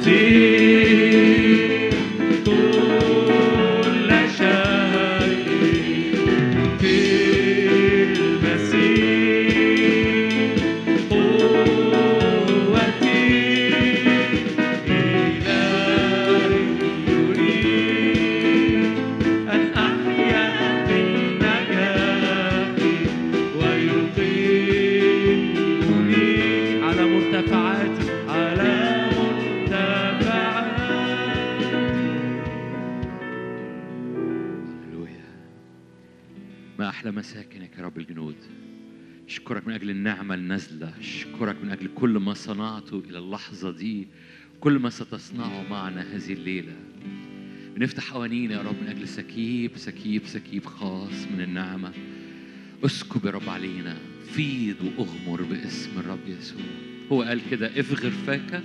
أطير كل شيء في المسيح قوتي إلهي يريد أن أحيا بالنجاح ويقيمني على مرتفعاتي على مرتفعاتي هللويا ما أحلى مساكنك يا رب الجنود أشكرك من أجل النعمة النازلة أشكرك من أجل كل ما صنعته إلى اللحظة دي كل ما ستصنعه معنا هذه الليلة بنفتح قوانين يا رب من أجل سكيب سكيب سكيب خاص من النعمة اسكب يا رب علينا فيض وأغمر باسم الرب يسوع هو قال كده افغر فاك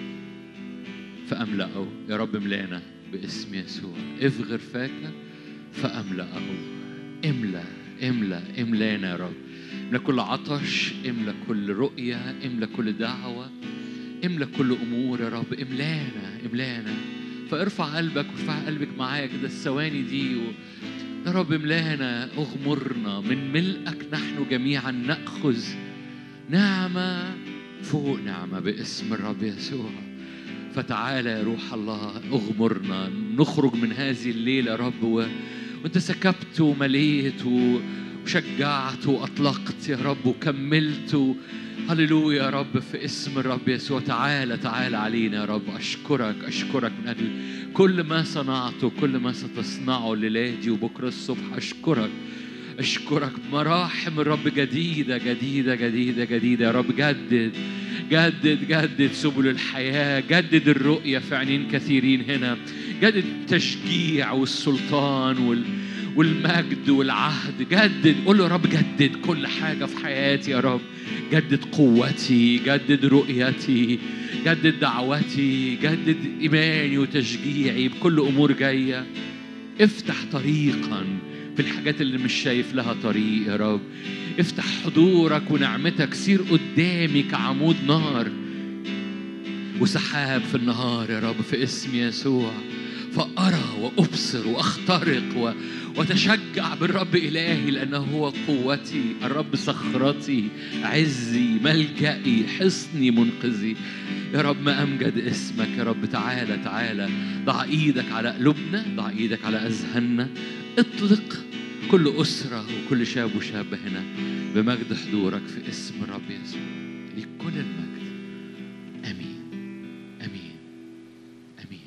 فأملأه يا رب املأنا باسم يسوع افغر فاك فأملأه املأ املأ املانا يا رب املأ كل عطش املأ كل رؤية املأ كل دعوة املأ كل أمور يا رب املانا املانا فارفع قلبك وارفع قلبك معايا كده الثواني دي و... يا رب املانا اغمرنا من ملئك نحن جميعا نأخذ نعمة فوق نعمة باسم الرب يسوع فتعالى يا روح الله اغمرنا نخرج من هذه الليلة يا رب و... وانت سكبت ومليت و... وشجعت واطلقت يا رب وكملت و... هللويا يا رب في اسم الرب يسوع تعالى تعالى علينا يا رب اشكرك اشكرك من اجل كل ما صنعته كل ما ستصنعه الليله دي وبكره الصبح اشكرك اشكرك مراحم الرب جديده جديده جديده جديده يا رب جدد جدد جدد سبل الحياه جدد الرؤيه في عينين كثيرين هنا جدد التشجيع والسلطان وال والمجد والعهد جدد قول له يا رب جدد كل حاجة في حياتي يا رب جدد قوتي جدد رؤيتي جدد دعوتي جدد إيماني وتشجيعي بكل أمور جاية افتح طريقا في الحاجات اللي مش شايف لها طريق يا رب افتح حضورك ونعمتك سير قدامي كعمود نار وسحاب في النهار يا رب في اسم يسوع فأرى وأبصر وأخترق و... وتشجع بالرب إلهي لأنه هو قوتي الرب صخرتي عزي ملجئي حصني منقذي يا رب ما أمجد اسمك يا رب تعالى تعالى ضع إيدك على قلوبنا ضع إيدك على أذهاننا اطلق كل أسرة وكل شاب وشابة هنا بمجد حضورك في اسم الرب يسوع ليك كل المجد آمين آمين آمين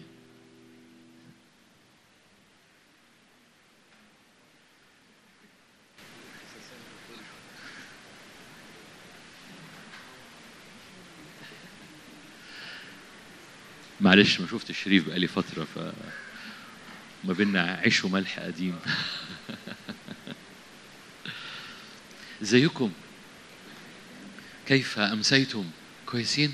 معلش ما شفت شريف بقالي فترة ف ما بينا عيش وملح قديم ازيكم كيف امسيتم كويسين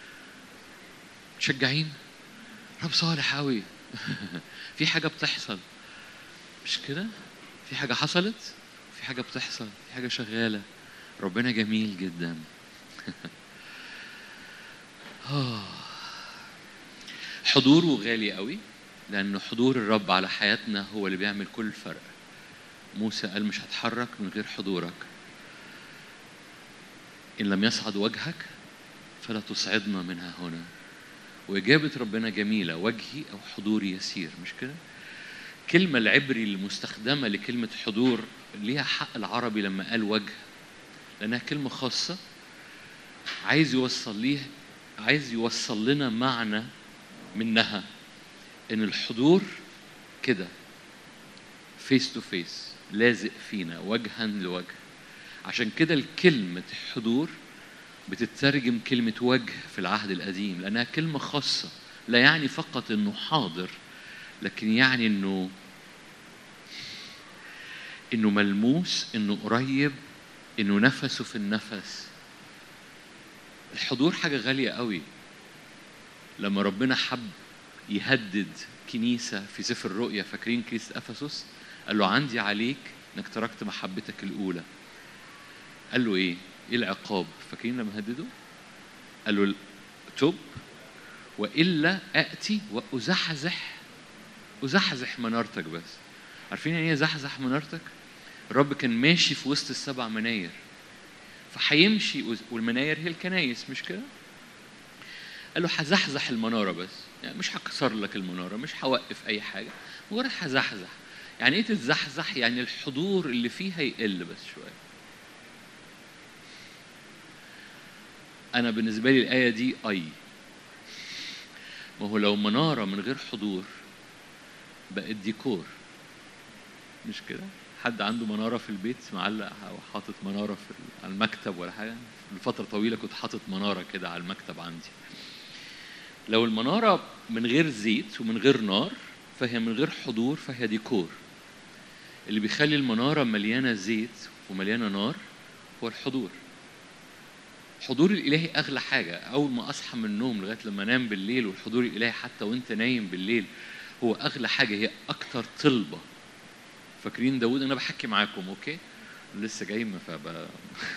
مشجعين رب صالح قوي في حاجه بتحصل مش كده في حاجه حصلت في حاجه بتحصل في حاجه شغاله ربنا جميل جدا آه. حضوره غالي قوي لأن حضور الرب على حياتنا هو اللي بيعمل كل الفرق موسى قال مش هتحرك من غير حضورك إن لم يصعد وجهك فلا تصعدنا منها هنا وإجابة ربنا جميلة وجهي أو حضوري يسير مش كده؟ كلمة العبري المستخدمة لكلمة حضور ليها حق العربي لما قال وجه لأنها كلمة خاصة عايز يوصل ليه عايز يوصل لنا معنى منها ان الحضور كده فيس تو فيس لازق فينا وجها لوجه عشان كده الكلمة حضور بتترجم كلمة وجه في العهد القديم لأنها كلمة خاصة لا يعني فقط إنه حاضر لكن يعني إنه إنه ملموس إنه قريب إنه نفسه في النفس الحضور حاجة غالية قوي لما ربنا حب يهدد كنيسة في سفر الرؤيا فاكرين كنيسة أفسس قال له عندي عليك إنك تركت محبتك الأولى قال له إيه؟ إيه العقاب؟ فاكرين لما هدده؟ قال له تب والا اتي وازحزح ازحزح منارتك بس عارفين يعني ايه زحزح منارتك الرب كان ماشي في وسط السبع مناير فهيمشي وز- والمناير هي الكنايس مش كده قال له هزحزح المناره بس يعني مش هكسر لك المناره مش هوقف اي حاجه مجرد هزحزح يعني ايه تتزحزح يعني الحضور اللي فيها يقل بس شويه انا بالنسبه لي الايه دي اي ما هو لو مناره من غير حضور بقت ديكور مش كده حد عنده مناره في البيت معلق او حاطط مناره في ال- على المكتب ولا حاجه لفتره طويله كنت حاطط مناره كده على المكتب عندي لو المناره من غير زيت ومن غير نار فهي من غير حضور فهي ديكور اللي بيخلي المناره مليانه زيت ومليانه نار هو الحضور الحضور الالهي اغلى حاجه اول ما اصحى من النوم لغايه لما انام بالليل والحضور الالهي حتى وانت نايم بالليل هو اغلى حاجه هي اكتر طلبه فاكرين داود انا بحكي معاكم اوكي لسه جاي ما فب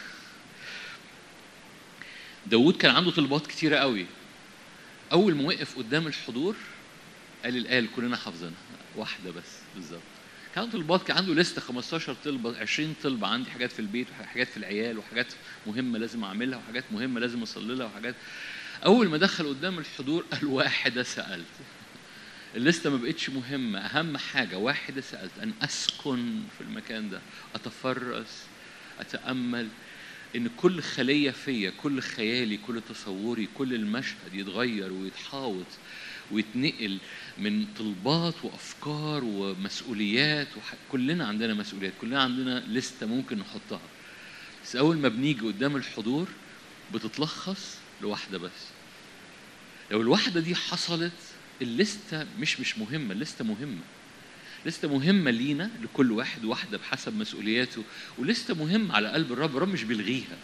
داود كان عنده طلبات كتيره قوي اول ما وقف قدام الحضور قال الايه اللي كلنا حافظينها واحده بس بالظبط كان عنده طلبات كان عنده لسته 15 طلبه 20 طلبه عندي حاجات في البيت وحاجات في العيال وحاجات مهمه لازم اعملها وحاجات مهمه لازم اصلي لها وحاجات اول ما دخل قدام الحضور قال واحده سالت الليسته ما بقتش مهمه اهم حاجه واحده سالت ان اسكن في المكان ده اتفرس اتامل ان كل خليه فيا كل خيالي كل تصوري كل المشهد يتغير ويتحاوط ويتنقل من طلبات وافكار ومسؤوليات وح... كلنا عندنا مسؤوليات كلنا عندنا لسته ممكن نحطها بس اول ما بنيجي قدام الحضور بتتلخص لواحده بس لو الواحده دي حصلت الليسته مش مش مهمه الليسته مهمه لسته مهمة لينا لكل واحد واحدة بحسب مسؤولياته ولسته مهمة على قلب الرب الرب مش بيلغيها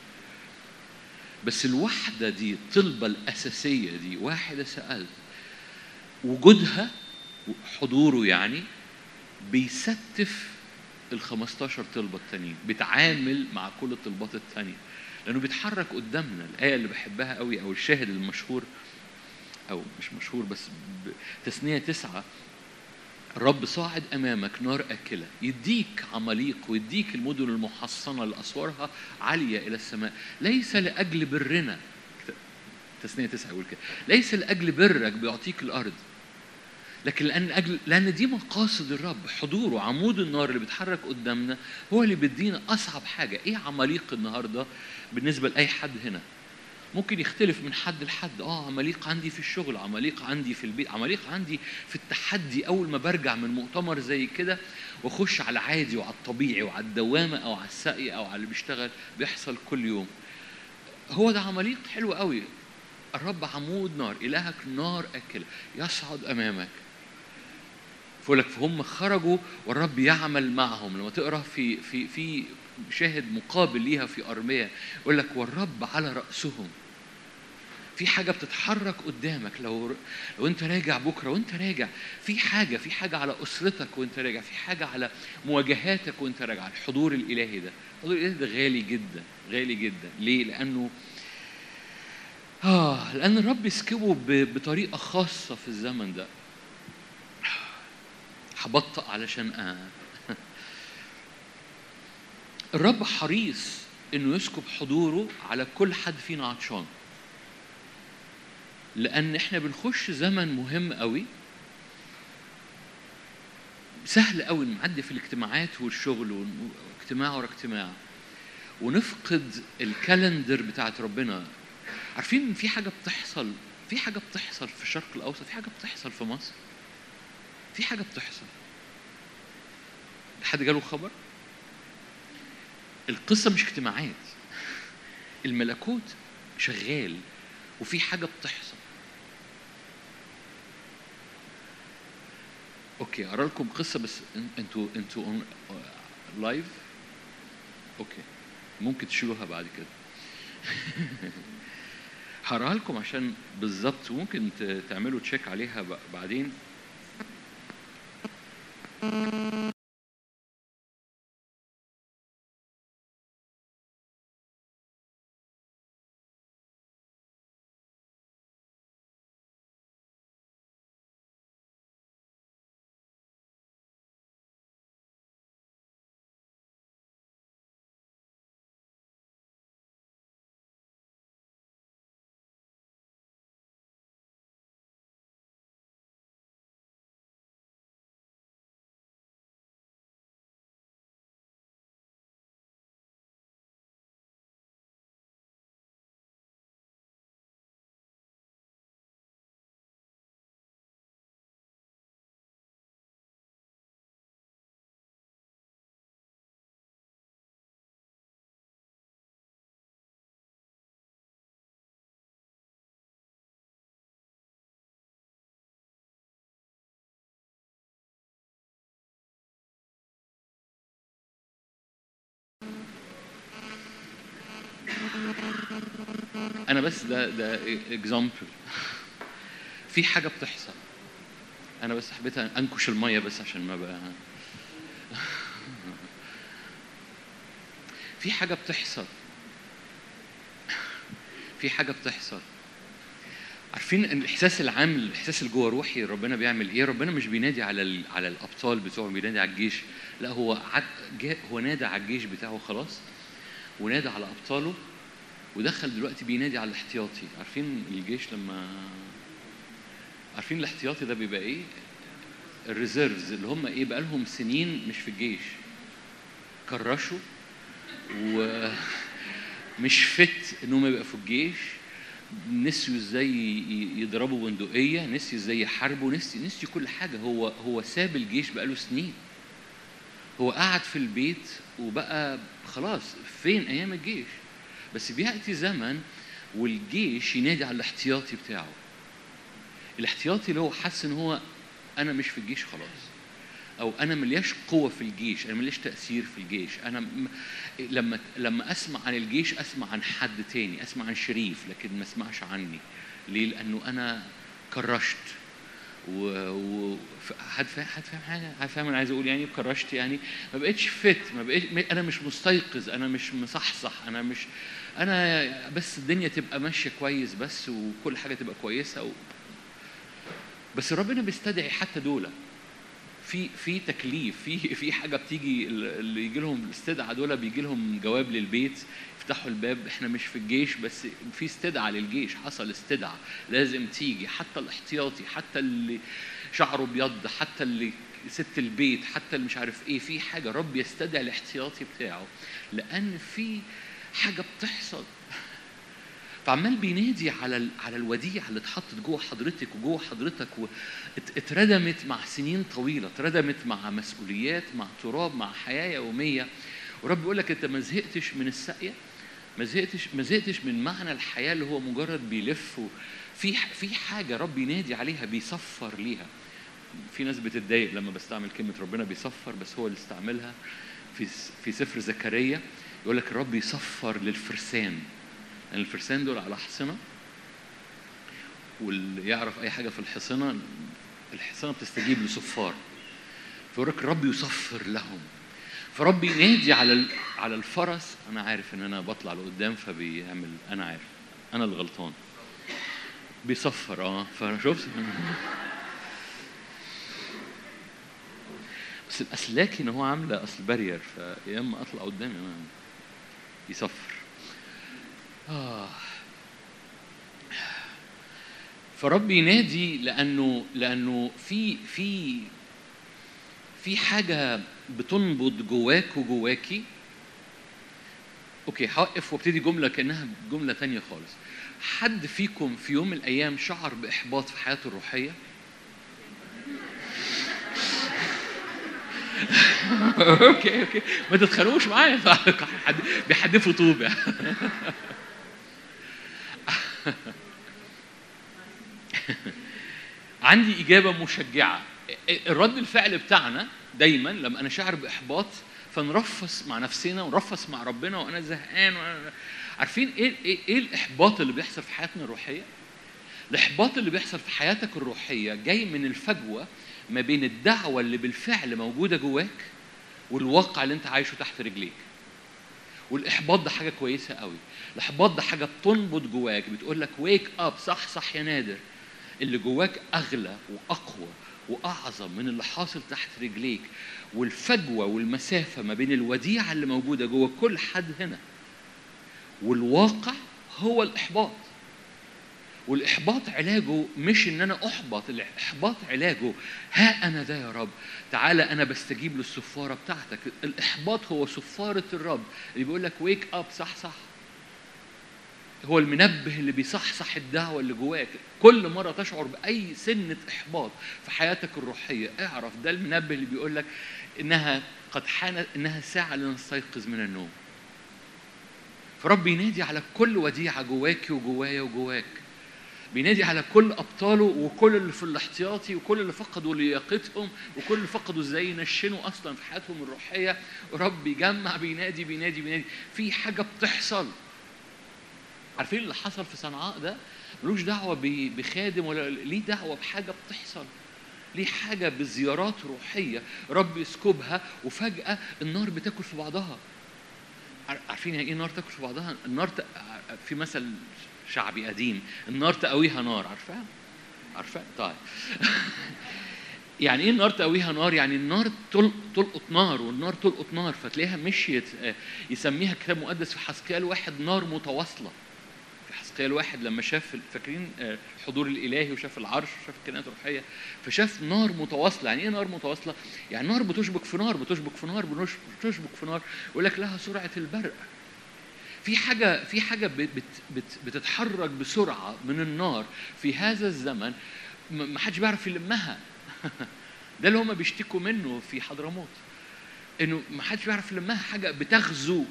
بس الوحدة دي الطلبة الأساسية دي واحدة سألت وجودها حضوره يعني بيستف ال 15 طلبة التانيين بيتعامل مع كل الطلبات التانية لأنه بيتحرك قدامنا الآية اللي بحبها قوي أو الشاهد المشهور أو مش مشهور بس ب- تثنية تسعة الرب صاعد امامك نار اكله يديك عماليق ويديك المدن المحصنه اللي اسوارها عاليه الى السماء ليس لاجل برنا تثنيه تسعه يقول كده ليس لاجل برك بيعطيك الارض لكن لان اجل لان دي مقاصد الرب حضوره عمود النار اللي بيتحرك قدامنا هو اللي بيدينا اصعب حاجه ايه عماليق النهارده بالنسبه لاي حد هنا ممكن يختلف من حد لحد اه عماليق عندي في الشغل عماليق عندي في البيت عماليق عندي في التحدي اول ما برجع من مؤتمر زي كده واخش على العادي وعلى الطبيعي وعلى الدوامه او على السقي او على اللي بيشتغل بيحصل كل يوم هو ده عماليق حلو قوي الرب عمود نار الهك نار اكله يصعد امامك فيقول لك فهم خرجوا والرب يعمل معهم لما تقرا في في في شاهد مقابل ليها في ارميا يقول لك والرب على راسهم في حاجة بتتحرك قدامك لو لو أنت راجع بكرة وأنت راجع في حاجة في حاجة على أسرتك وأنت راجع في حاجة على مواجهاتك وأنت راجع الحضور الإلهي ده الحضور الإلهي ده غالي جدا غالي جدا ليه؟ لأنه آه لأن الرب يسكبه ب- بطريقة خاصة في الزمن ده هبطأ علشان آه. الرب حريص انه يسكب حضوره على كل حد فينا عطشان لان احنا بنخش زمن مهم قوي سهل قوي نعدي في الاجتماعات والشغل ون- واجتماع ورا اجتماع ونفقد الكالندر بتاعت ربنا عارفين إن في حاجه بتحصل في حاجه بتحصل في الشرق الاوسط في حاجه بتحصل في مصر في حاجه بتحصل حد جاله خبر القصه مش اجتماعات الملكوت شغال وفي حاجه بتحصل اوكي اقرا لكم قصه بس إن- انتوا انتوا اون لايف اوكي ممكن تشيلوها بعد كده هقراها لكم عشان بالظبط وممكن ت- تعملوا تشيك عليها ب- بعدين انا بس ده ده اكزامبل في حاجه بتحصل انا بس حبيت انكش الميه بس عشان ما بقى في حاجه بتحصل في حاجه بتحصل عارفين ان الاحساس العام الاحساس اللي جوه روحي ربنا بيعمل ايه ربنا مش بينادي على ال- على الابطال بتوعه بينادي على الجيش لا هو عد جاء هو نادى على الجيش بتاعه خلاص ونادى على ابطاله ودخل دلوقتي بينادي على الاحتياطي عارفين الجيش لما عارفين الاحتياطي ده بيبقى ايه الريزيرفز اللي هم ايه بقى لهم سنين مش في الجيش كرشوا ومش فت انهم يبقى في الجيش نسيوا ازاي ي- يضربوا بندقيه نسيوا ازاي يحاربوا نسي نسيوا كل حاجه هو هو ساب الجيش بقاله سنين هو قعد في البيت وبقى خلاص فين ايام الجيش بس بياتي زمن والجيش ينادي على الاحتياطي بتاعه الاحتياطي اللي هو حس ان هو انا مش في الجيش خلاص او انا ملياش قوه في الجيش انا ملياش تاثير في الجيش انا م... لما لما اسمع عن الجيش اسمع عن حد تاني اسمع عن شريف لكن ما اسمعش عني ليه لانه انا كرشت و, و... ف- حد فاهم حد فاهم حاجه حد فاهم انا عايز اقول يعني كرشت يعني ما بقتش فت ما بقتش م- انا مش مستيقظ انا مش مصحصح انا مش انا بس الدنيا تبقى ماشيه كويس بس وكل حاجه تبقى كويسه و... بس ربنا بيستدعي حتى دول في في تكليف في في حاجه بتيجي اللي يجي لهم الاستدعاء دول بيجي لهم جواب للبيت يفتحوا الباب احنا مش في الجيش بس في استدعاء للجيش حصل استدعاء لازم تيجي حتى الاحتياطي حتى اللي شعره ابيض حتى اللي ست البيت حتى اللي مش عارف ايه في حاجه رب يستدعي الاحتياطي بتاعه لان في حاجه بتحصل فعمال بينادي على ال- على الوديعه اللي اتحطت جوه حضرتك وجوه حضرتك واتردمت مع سنين طويله اتردمت مع مسؤوليات مع تراب مع حياه يوميه ورب بيقول لك انت ما زهقتش من الساقيه ما زهقتش ما زهقتش من معنى الحياه اللي هو مجرد بيلف و- في ح- في حاجه رب ينادي عليها بيصفر ليها في ناس بتتضايق لما بستعمل كلمه ربنا بيصفر بس هو اللي استعملها في س- في سفر زكريا يقول لك الرب يصفر للفرسان لان الفرسان دول على حصنه واللي يعرف اي حاجه في الحصنه الحصنه بتستجيب لصفار فيقول لك الرب يصفر لهم فرب ينادي على ال- على الفرس انا عارف ان انا بطلع لقدام فبيعمل انا عارف انا اللي غلطان بيصفر اه فشفت بس الاسلاكي ان هو عامله اصل بارير فيا اما اطلع قدامي انا يصفر آه. فرب ينادي لانه لانه في في في حاجه بتنبض جواك وجواكي اوكي هوقف وابتدي جمله كانها جمله تانية خالص حد فيكم في يوم من الايام شعر باحباط في حياته الروحيه اوكي اوكي ما تتخانقوش معايا حد- بيحدفوا طوب يعني عندي إجابة مشجعة الرد الفعل بتاعنا دايما لما أنا شاعر بإحباط فنرفس مع نفسنا ونرفس مع ربنا وأنا زهقان وأنا عارفين إيه إيه, إيه الإحباط اللي بيحصل في حياتنا الروحية؟ الإحباط اللي بيحصل في حياتك الروحية جاي من الفجوة ما بين الدعوة اللي بالفعل موجودة جواك والواقع اللي أنت عايشه تحت رجليك. والاحباط ده حاجه كويسه قوي الاحباط ده حاجه بتنبض جواك بتقول لك ويك اب صح صح يا نادر اللي جواك اغلى واقوى واعظم من اللي حاصل تحت رجليك والفجوه والمسافه ما بين الوديعه اللي موجوده جوه كل حد هنا والواقع هو الاحباط والاحباط علاجه مش ان انا احبط الاحباط علاجه ها انا ذا يا رب تعالى انا بستجيب للصفاره بتاعتك الاحباط هو صفاره الرب اللي بيقول لك ويك اب صح صح هو المنبه اللي بيصحصح الدعوه اللي جواك كل مره تشعر باي سنه احباط في حياتك الروحيه اعرف ده المنبه اللي بيقول لك انها قد حان انها ساعه لنستيقظ من النوم فرب ينادي على كل وديعه جواكي وجوايا وجواك بينادي على كل ابطاله وكل اللي في الاحتياطي وكل اللي فقدوا لياقتهم وكل اللي فقدوا ازاي ينشنوا اصلا في حياتهم الروحيه ورب بيجمع بينادي بينادي بينادي في حاجه بتحصل عارفين اللي حصل في صنعاء ده ملوش دعوه ب- بخادم ولا ليه دعوه بحاجه بتحصل ليه حاجه بزيارات روحيه رب يسكبها وفجاه النار بتاكل في بعضها عار- عارفين يعني ايه النار تاكل في بعضها النار ت... في مثل شعبي قديم النار تقويها نار عارفاها عارفاها طيب يعني ايه النار تقويها نار يعني النار تل- تلقط نار والنار تلقط نار فتلاقيها مشيت آه، يسميها كتاب مقدس في حسقيال واحد نار متواصله في حسقيال واحد لما شاف فاكرين آه، الحضور الالهي وشاف العرش وشاف الكائنات الروحيه فشاف نار متواصله يعني ايه نار متواصله يعني نار بتشبك في نار بتشبك في نار بنش- بتشبك في نار يقول لك لها سرعه البرق في حاجه في حاجه بت بت بت بتتحرك بسرعه من النار في هذا الزمن م- ما حدش بيعرف يلمها ده اللي هم بيشتكوا منه في حضرموت انه ما حدش بيعرف يلمها حاجه بتغزو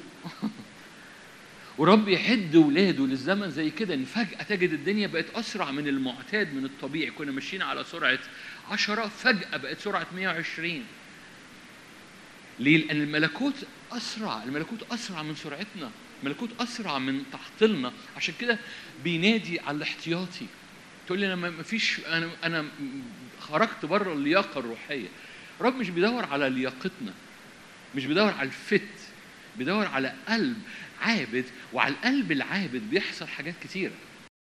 ورب يحد ولاده للزمن زي كده ان فجاه تجد الدنيا بقت اسرع من المعتاد من الطبيعي كنا ماشيين على سرعه 10 فجاه بقت سرعه 120 ليه؟ لأن الملكوت أسرع، الملكوت أسرع من سرعتنا، الملكوت أسرع من تحطيلنا، عشان كده بينادي على الاحتياطي. تقول لي أنا ما ما فيش أنا أنا خرجت بره اللياقة الروحية. رب مش بيدور على لياقتنا. مش بيدور على الفت، بيدور على قلب عابد، وعلى القلب العابد بيحصل حاجات كتيرة.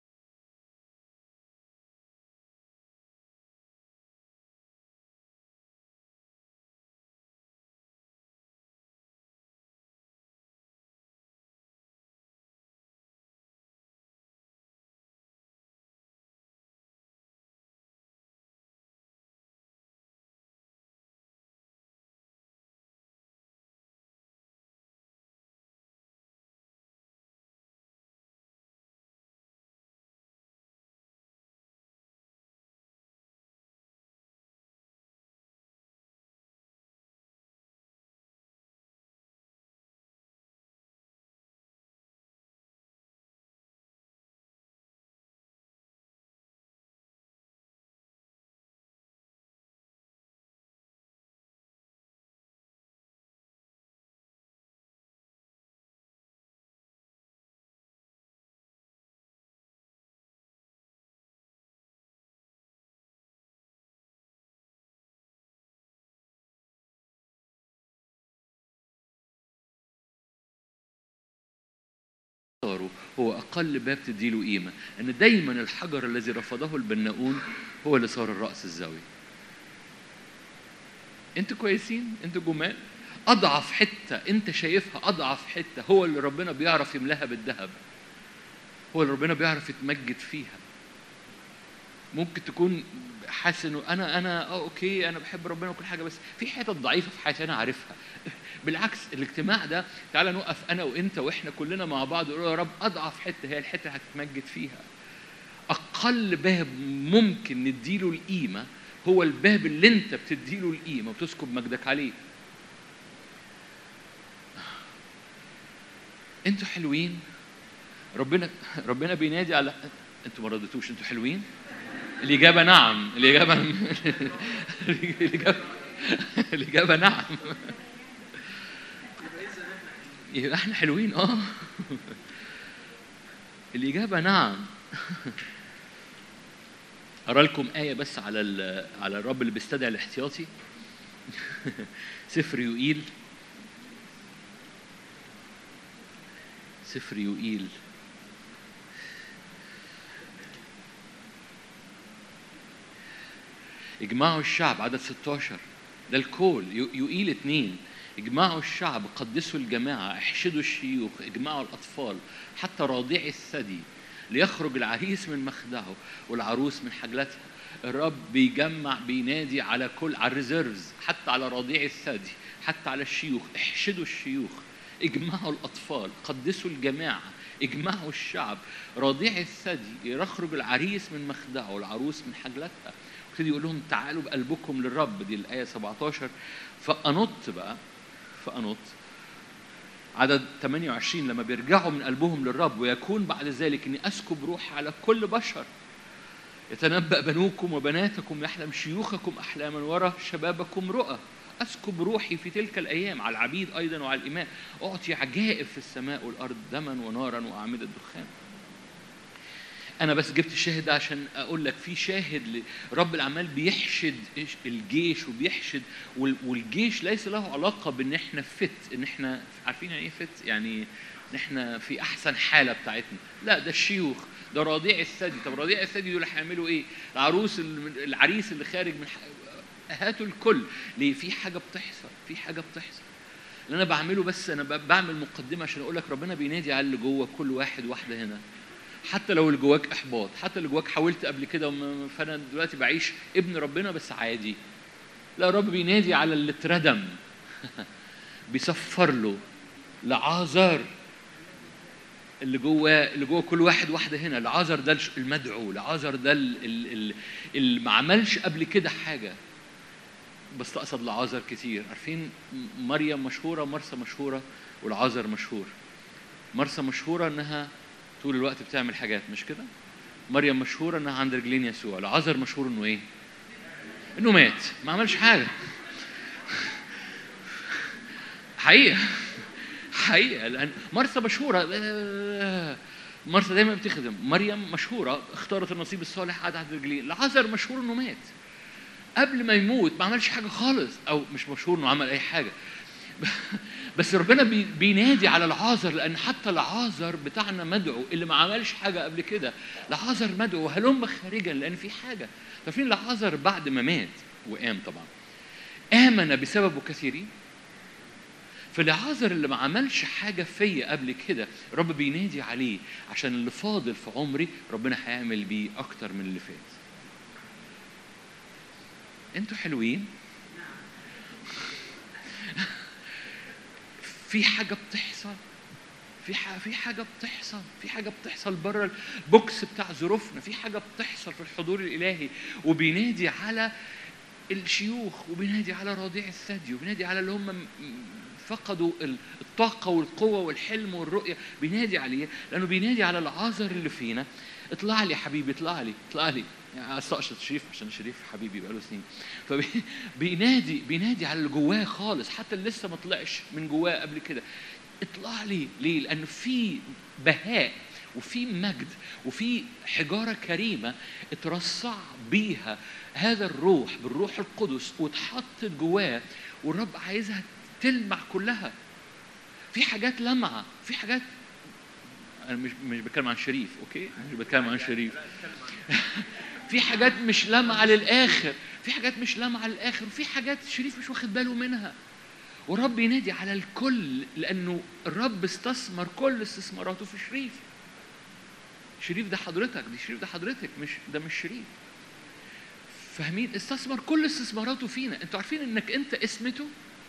اختاره هو اقل باب تديله قيمه ان دايما الحجر الذي رفضه البناؤون هو اللي صار الراس الزاوي انتوا كويسين انتوا جمال اضعف حته انت شايفها اضعف حته هو اللي ربنا بيعرف يملاها بالذهب هو اللي ربنا بيعرف يتمجد فيها ممكن تكون حاسس انه انا انا اه اوكي انا بحب ربنا وكل حاجه بس في حتت ضعيفه في حياتي انا عارفها بالعكس الاجتماع ده تعالى نقف انا وانت واحنا كلنا مع بعض ونقول يا رب اضعف حته هي الحته اللي هتتمجد فيها اقل باب ممكن نديله القيمه هو الباب اللي انت بتديله القيمه وتسكب مجدك عليه انتوا حلوين ربنا ربنا بينادي على انتوا ما ردتوش انتوا حلوين الإجابة نعم الإجابة الإجابة الإجابة نعم يبقى احنا حلوين اه الإجابة نعم أرى لكم آية بس على ال- على الرب اللي بيستدعي الاحتياطي سفر يوئيل سفر يوئيل اجمعوا الشعب عدد 16 ده الكول يو- يقيل اتنين اجمعوا الشعب قدسوا الجماعة احشدوا الشيوخ اجمعوا الأطفال حتى راضعي الثدي ليخرج العريس من مخدعه والعروس من حجلتها الرب بيجمع بينادي على كل على الريزيرفز حتى على رضيع الثدي حتى على الشيوخ احشدوا الشيوخ اجمعوا الأطفال قدسوا الجماعة اجمعوا الشعب رضيع الثدي يخرج العريس من مخدعه والعروس من حجلتها ابتدي يقول لهم تعالوا بقلبكم للرب دي الآية 17 فأنط بقى فأنط عدد 28 لما بيرجعوا من قلبهم للرب ويكون بعد ذلك اني اسكب روحي على كل بشر يتنبأ بنوكم وبناتكم يحلم شيوخكم احلاما ورا شبابكم رؤى اسكب روحي في تلك الايام على العبيد ايضا وعلى الاماء اعطي عجائب في السماء والارض دما ونارا واعمده دخان انا بس جبت الشاهد ده عشان اقول لك في شاهد ل- رب الاعمال بيحشد إيش- الجيش وبيحشد وال- والجيش ليس له علاقه بان احنا فت ان احنا عارفين يعني ايه فت يعني ان احنا في احسن حاله بتاعتنا لا ده الشيوخ ده رضيع الثدي طب رضيع الثدي دول هيعملوا ايه العروس اللي- العريس اللي خارج من ح- هاتوا الكل ليه في حاجه بتحصل في حاجه بتحصل اللي انا بعمله بس انا ب- بعمل مقدمه عشان اقول لك ربنا بينادي على اللي جوه كل واحد واحده هنا حتى لو اللي جواك احباط حتى اللي جواك حاولت قبل كده وما- فانا دلوقتي بعيش ابن ربنا بس عادي لا الرب بينادي على اللي اتردم بيصفر له لعازر اللي جوه اللي جوه كل واحد واحده هنا لعازر ده الش- المدعو لعازر ده ال- ال- ال- اللي ما عملش قبل كده حاجه بس تقصد لعازر كتير عارفين م- مريم مشهوره مرسى مشهوره والعازر مشهور مرسى مشهوره انها طول الوقت بتعمل حاجات مش كده مريم مشهوره انها عند رجلين يسوع العازر مشهور انه ايه انه مات ما عملش حاجه حقيقه حقيقه لان مرسى مشهوره مرسى دايما بتخدم مريم مشهوره اختارت النصيب الصالح قعد عند رجلين العازر مشهور انه مات قبل ما يموت ما عملش حاجه خالص او مش مشهور انه عمل اي حاجه بس ربنا بي- بينادي على العازر لان حتى العازر بتاعنا مدعو اللي ما عملش حاجه قبل كده العازر مدعو هلم خارجا لان في حاجه عارفين العازر بعد ما مات وقام طبعا امن بسببه كثيرين فالعازر اللي ما عملش حاجه فيا قبل كده رب بينادي عليه عشان اللي فاضل في عمري ربنا هيعمل بيه اكتر من اللي فات انتوا حلوين في حاجه بتحصل في ح- في حاجه بتحصل في حاجه بتحصل بره البوكس بتاع ظروفنا في حاجه بتحصل في الحضور الالهي وبينادي على الشيوخ وبينادي على رضيع الثدي وبينادي على اللي هم م- فقدوا ال- الطاقة والقوة والحلم والرؤية بينادي عليه لأنه بينادي على العذر اللي فينا اطلع لي يا حبيبي اطلع لي اطلع لي يعني استقشط شريف عشان شريف حبيبي بقاله سنين فبينادي بينادي على اللي جواه خالص حتى اللي لسه ما طلعش من جواه قبل كده اطلع لي ليه؟ لأنه في بهاء وفي مجد وفي حجارة كريمة اترصع بيها هذا الروح بالروح القدس واتحطت جواه والرب عايزها تلمع كلها في حاجات لمعة في حاجات أنا مش مش بتكلم عن شريف أوكي مش بتكلم عن شريف في حاجات مش لامعة للآخر في حاجات مش لامعة للآخر وفي حاجات شريف مش واخد باله منها والرب ينادي على الكل لأنه الرب استثمر كل استثماراته في شريف شريف ده حضرتك دي شريف ده حضرتك مش ده مش شريف فاهمين استثمر كل استثماراته فينا انتوا عارفين انك انت اسمته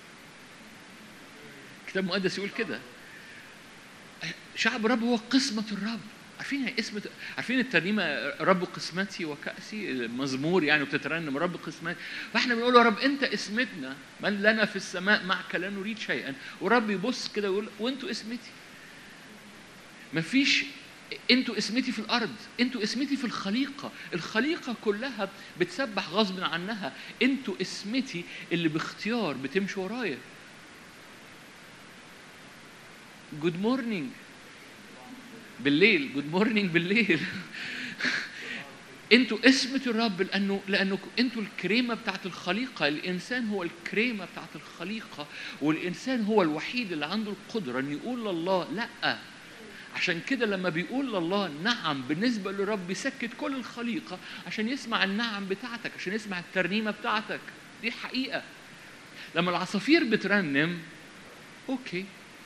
الكتاب المقدس يقول كده شعب الرب هو قسمة الرب عارفين يعني اسم عارفين الترنيمة رب قسمتي وكأسي المزمور يعني وبتترنم رب قسمتي فاحنا بنقول يا رب انت اسمتنا من لنا في السماء معك لا نريد شيئا ورب يبص كده ويقول وانتوا اسمتي مفيش انتوا اسمتي في الارض انتوا اسمتي في الخليقه الخليقه كلها بتسبح غصب عنها انتوا اسمتي اللي باختيار بتمشي ورايا جود مورنينج بالليل جود مورنينج بالليل انتوا اسمة الرب لانه لانه انتوا الكريمه بتاعت الخليقه الانسان هو الكريمه بتاعت الخليقه والانسان هو الوحيد اللي عنده القدره ان يقول لله لا عشان كده لما بيقول لله نعم بالنسبة للرب بيسكت كل الخليقة عشان يسمع النعم بتاعتك عشان يسمع الترنيمة بتاعتك دي حقيقة لما العصافير بترنم اوكي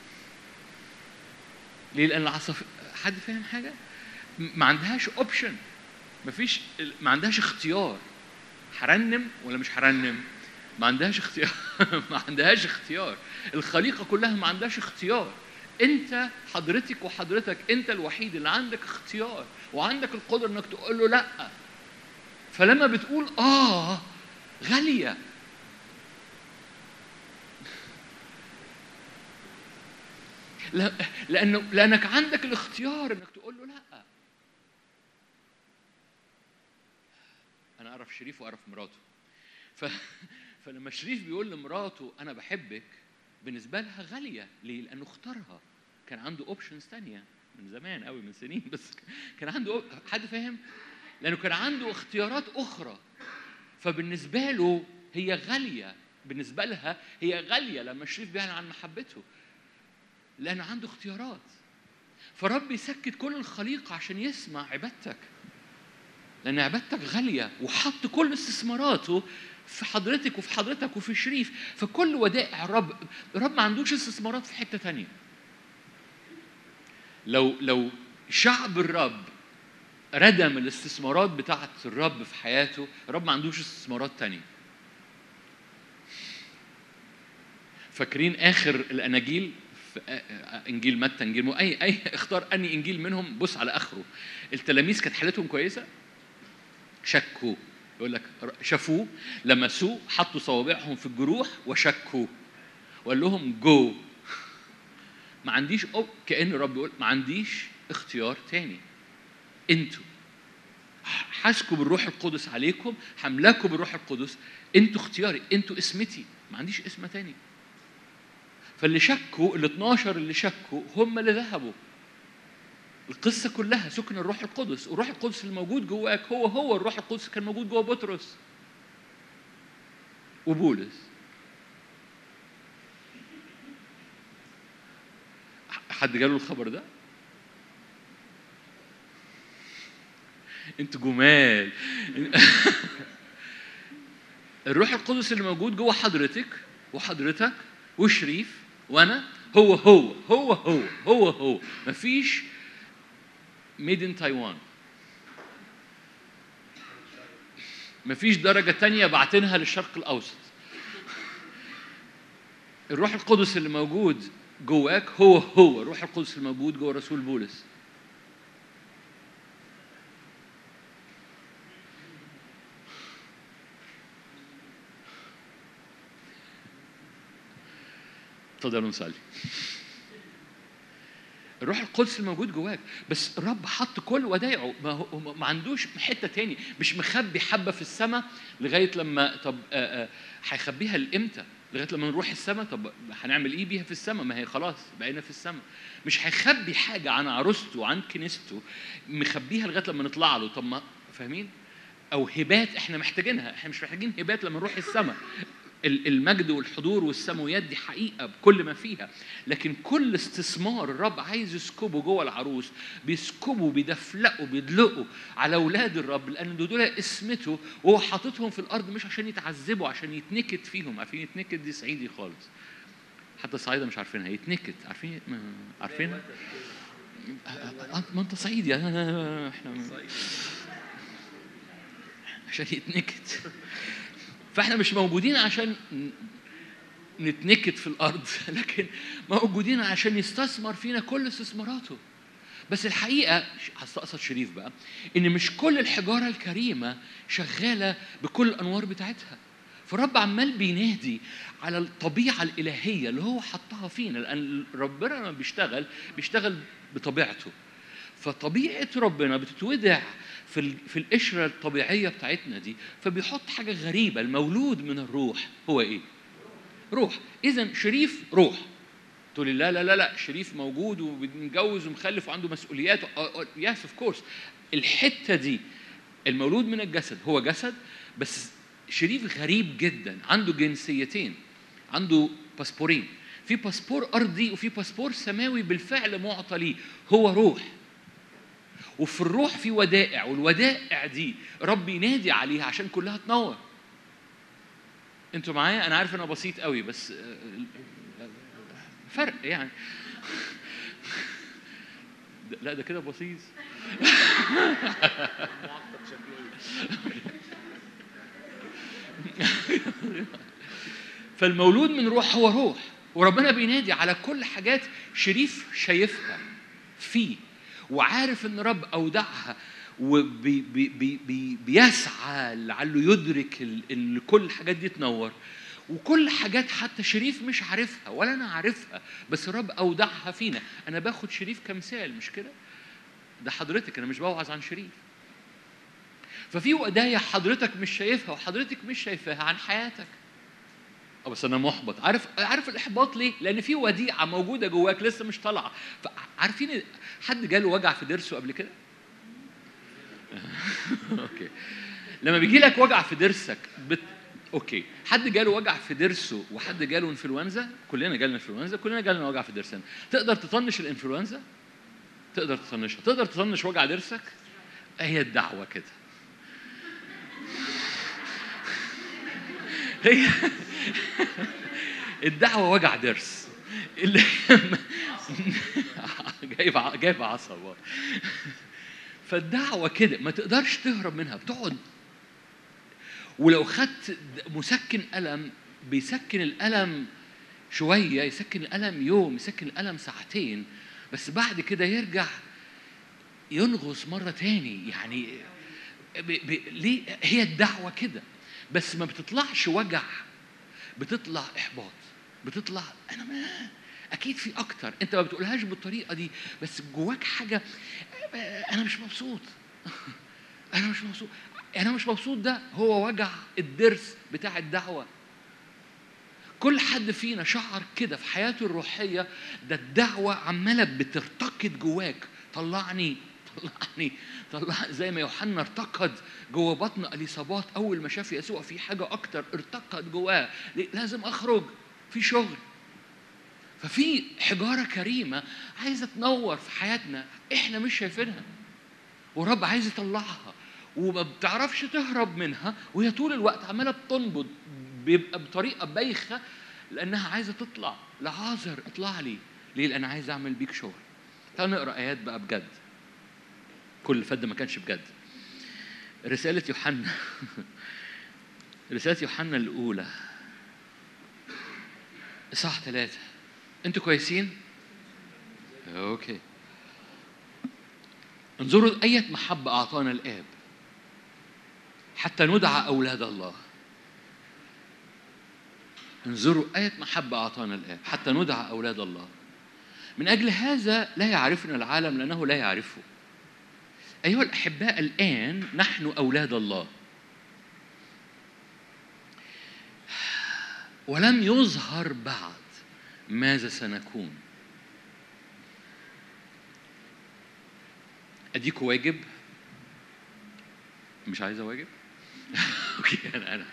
ليه لان العصافير حد فاهم حاجة ما عندهاش اوبشن مفيش ما عندهاش اختيار هرنم ولا مش هرنم ما عندهاش اختيار ما عندهاش اختيار الخليقة كلها ما عندهاش اختيار انت حضرتك وحضرتك انت الوحيد اللي عندك اختيار وعندك القدره انك تقول له لا فلما بتقول اه غاليه لا لانه لانك عندك الاختيار انك تقول له لا انا اعرف شريف واعرف مراته ف... فلما شريف بيقول لمراته انا بحبك بالنسبه لها غاليه ليه لانه اختارها كان عنده اوبشنز تانية من زمان قوي من سنين بس كان عنده حد فاهم لانه كان عنده اختيارات اخرى فبالنسبه له هي غاليه بالنسبه لها هي غاليه لما الشريف بيعلن عن محبته لانه عنده اختيارات فرب يسكت كل الخليقه عشان يسمع عبادتك لان عبادتك غاليه وحط كل استثماراته في حضرتك وفي حضرتك وفي شريف فكل ودائع الرب الرب ما عندوش استثمارات في حته تانية لو لو شعب الرب ردم الاستثمارات بتاعت الرب في حياته الرب ما عندوش استثمارات تانية فاكرين اخر الاناجيل في آ- آ- انجيل متى انجيل مو اي اي اختار اني انجيل منهم بص على اخره التلاميذ كانت حالتهم كويسه شكوا يقول لك شافوه لمسوه حطوا صوابعهم في الجروح وشكوا وقال لهم جو ما عنديش أو كأن الرب يقول ما عنديش اختيار تاني انتوا حاسكوا بالروح القدس عليكم حملاكوا بالروح القدس انتوا اختياري انتوا اسمتي ما عنديش اسم تاني فاللي شكوا ال 12 اللي شكوا هم اللي ذهبوا القصة كلها سكن الروح القدس والروح القدس اللي موجود جواك هو هو الروح القدس كان موجود جوا بطرس وبولس حد جاله الخبر ده؟ انتوا جمال الروح القدس اللي موجود جوه حضرتك وحضرتك وشريف وانا هو هو هو هو هو هو مفيش ميد ان تايوان مفيش درجة تانية بعتنها للشرق الأوسط الروح القدس اللي موجود جواك هو هو الروح القدس اللي موجود جوه رسول بولس تفضلوا نصلي الروح القدس الموجود جواك بس الرب حط كل ودايعه ما, هو ما عندوش حته تاني مش مخبي حبه في السماء لغايه لما طب آه، آه، هيخبيها لامتى لغايه لما نروح السماء طب هنعمل ايه بيها في السماء ما هي خلاص بقينا في السماء مش هيخبي حاجه عن عروسته وعن كنيسته مخبيها لغايه لما نطلع له طب ما فاهمين او هبات احنا محتاجينها احنا مش محتاجين هبات لما نروح السماء ال- المجد والحضور والسماويات دي حقيقه بكل ما فيها لكن كل استثمار الرب عايز يسكبه جوه العروس بيسكبه بيدفلقوا بيدلقوا على اولاد الرب لان دول اسمته وهو حاططهم في الارض مش عشان يتعذبوا عشان يتنكت فيهم عارفين يتنكت دي صعيدي خالص حتى الصعايده مش عارفينها يتنكت عارفين ما- عارفينها آه، ما انت صعيدي آه، احنا عشان يتنكت فاحنا مش موجودين عشان ن- نتنكت في الارض لكن موجودين عشان يستثمر فينا كل استثماراته بس الحقيقه هستقصد شريف بقى ان مش كل الحجاره الكريمه شغاله بكل الانوار بتاعتها فالرب عمال بينادي على الطبيعه الالهيه اللي هو حطها فينا لان ربنا لما بيشتغل بيشتغل بطبيعته فطبيعه ربنا بتتودع في ال- في القشره الطبيعيه بتاعتنا دي فبيحط حاجه غريبه المولود من الروح هو ايه؟ روح اذا شريف روح تقول لي لا لا لا لا شريف موجود ومتجوز ومخلف وعنده مسؤوليات يس اوف كورس الحته دي المولود من الجسد هو جسد بس شريف غريب جدا عنده جنسيتين عنده باسبورين في باسبور ارضي وفي باسبور سماوي بالفعل معطى ليه هو روح وفي الروح في ودائع والودائع دي رب ينادي عليها عشان كلها تنور انتوا معايا انا عارف انا بسيط قوي بس آه، فرق يعني ده- لا ده كده بسيط فالمولود من روح هو روح وربنا بينادي على كل حاجات شريف شايفها فيه وعارف ان رب اودعها وبيسعى لعله يدرك ال- ان كل الحاجات دي تنور وكل حاجات حتى شريف مش عارفها ولا انا عارفها بس الرب اودعها فينا انا باخد شريف كمثال مش كده ده حضرتك انا مش بوعظ عن شريف ففي ودايع حضرتك مش شايفها وحضرتك مش شايفاها عن حياتك اه بس انا محبط عارف عارف الاحباط ليه لان في وديعه موجوده جواك لسه مش طالعه عارفين حد جاله وجع في ضرسه قبل كده اوكي لما بيجي لك وجع في ضرسك بت... اوكي حد جاله وجع في ضرسه وحد جاله انفلونزا كلنا جالنا انفلونزا كلنا جالنا وجع في ضرسنا تقدر تطنش الانفلونزا تقدر تطنشها تقدر تطنش وجع ضرسك هي الدعوه كده هي الدعوه وجع ضرس اللي جايب ع- جايب عصب فالدعوه كده ما تقدرش تهرب منها بتقعد ولو خدت مسكن ألم بيسكن الألم شوية يسكن الألم يوم يسكن الألم ساعتين بس بعد كده يرجع ينغص مرة تاني يعني ب... ب... ليه هي الدعوة كده بس ما بتطلعش وجع بتطلع إحباط بتطلع أنا ما أكيد في أكتر أنت ما بتقولهاش بالطريقة دي بس جواك حاجة أنا مش مبسوط أنا مش مبسوط أنا مش مبسوط ده هو وجع الضرس بتاع الدعوة كل حد فينا شعر كده في حياته الروحية ده الدعوة عمالة بترتقد جواك طلعني طلعني طلع زي ما يوحنا ارتقد جوه بطن اليصابات اول ما شاف يسوع في حاجه اكتر ارتقد جواه ليه؟ لازم اخرج في شغل ففي حجاره كريمه عايزه تنور في حياتنا احنا مش شايفينها ورب عايز يطلعها وما بتعرفش تهرب منها وهي طول الوقت عماله بتنبض بيبقى بطريقه بايخه لانها عايزه تطلع لعازر اطلع لي ليه لان عايز اعمل بيك شغل تعال نقرا ايات بقى بجد كل اللي فات ده ما كانش بجد رساله يوحنا رساله يوحنا الاولى اصحاح ثلاثة انتوا كويسين اوكي انظروا أية محبة أعطانا الآب حتى ندعى أولاد الله انظروا آية محبة أعطانا الآب حتى ندعى أولاد الله من أجل هذا لا يعرفنا العالم لأنه لا يعرفه أيها الأحباء الآن نحن أولاد الله ولم يظهر بعد ماذا سنكون اديكوا واجب مش عايزه واجب اوكي انا انا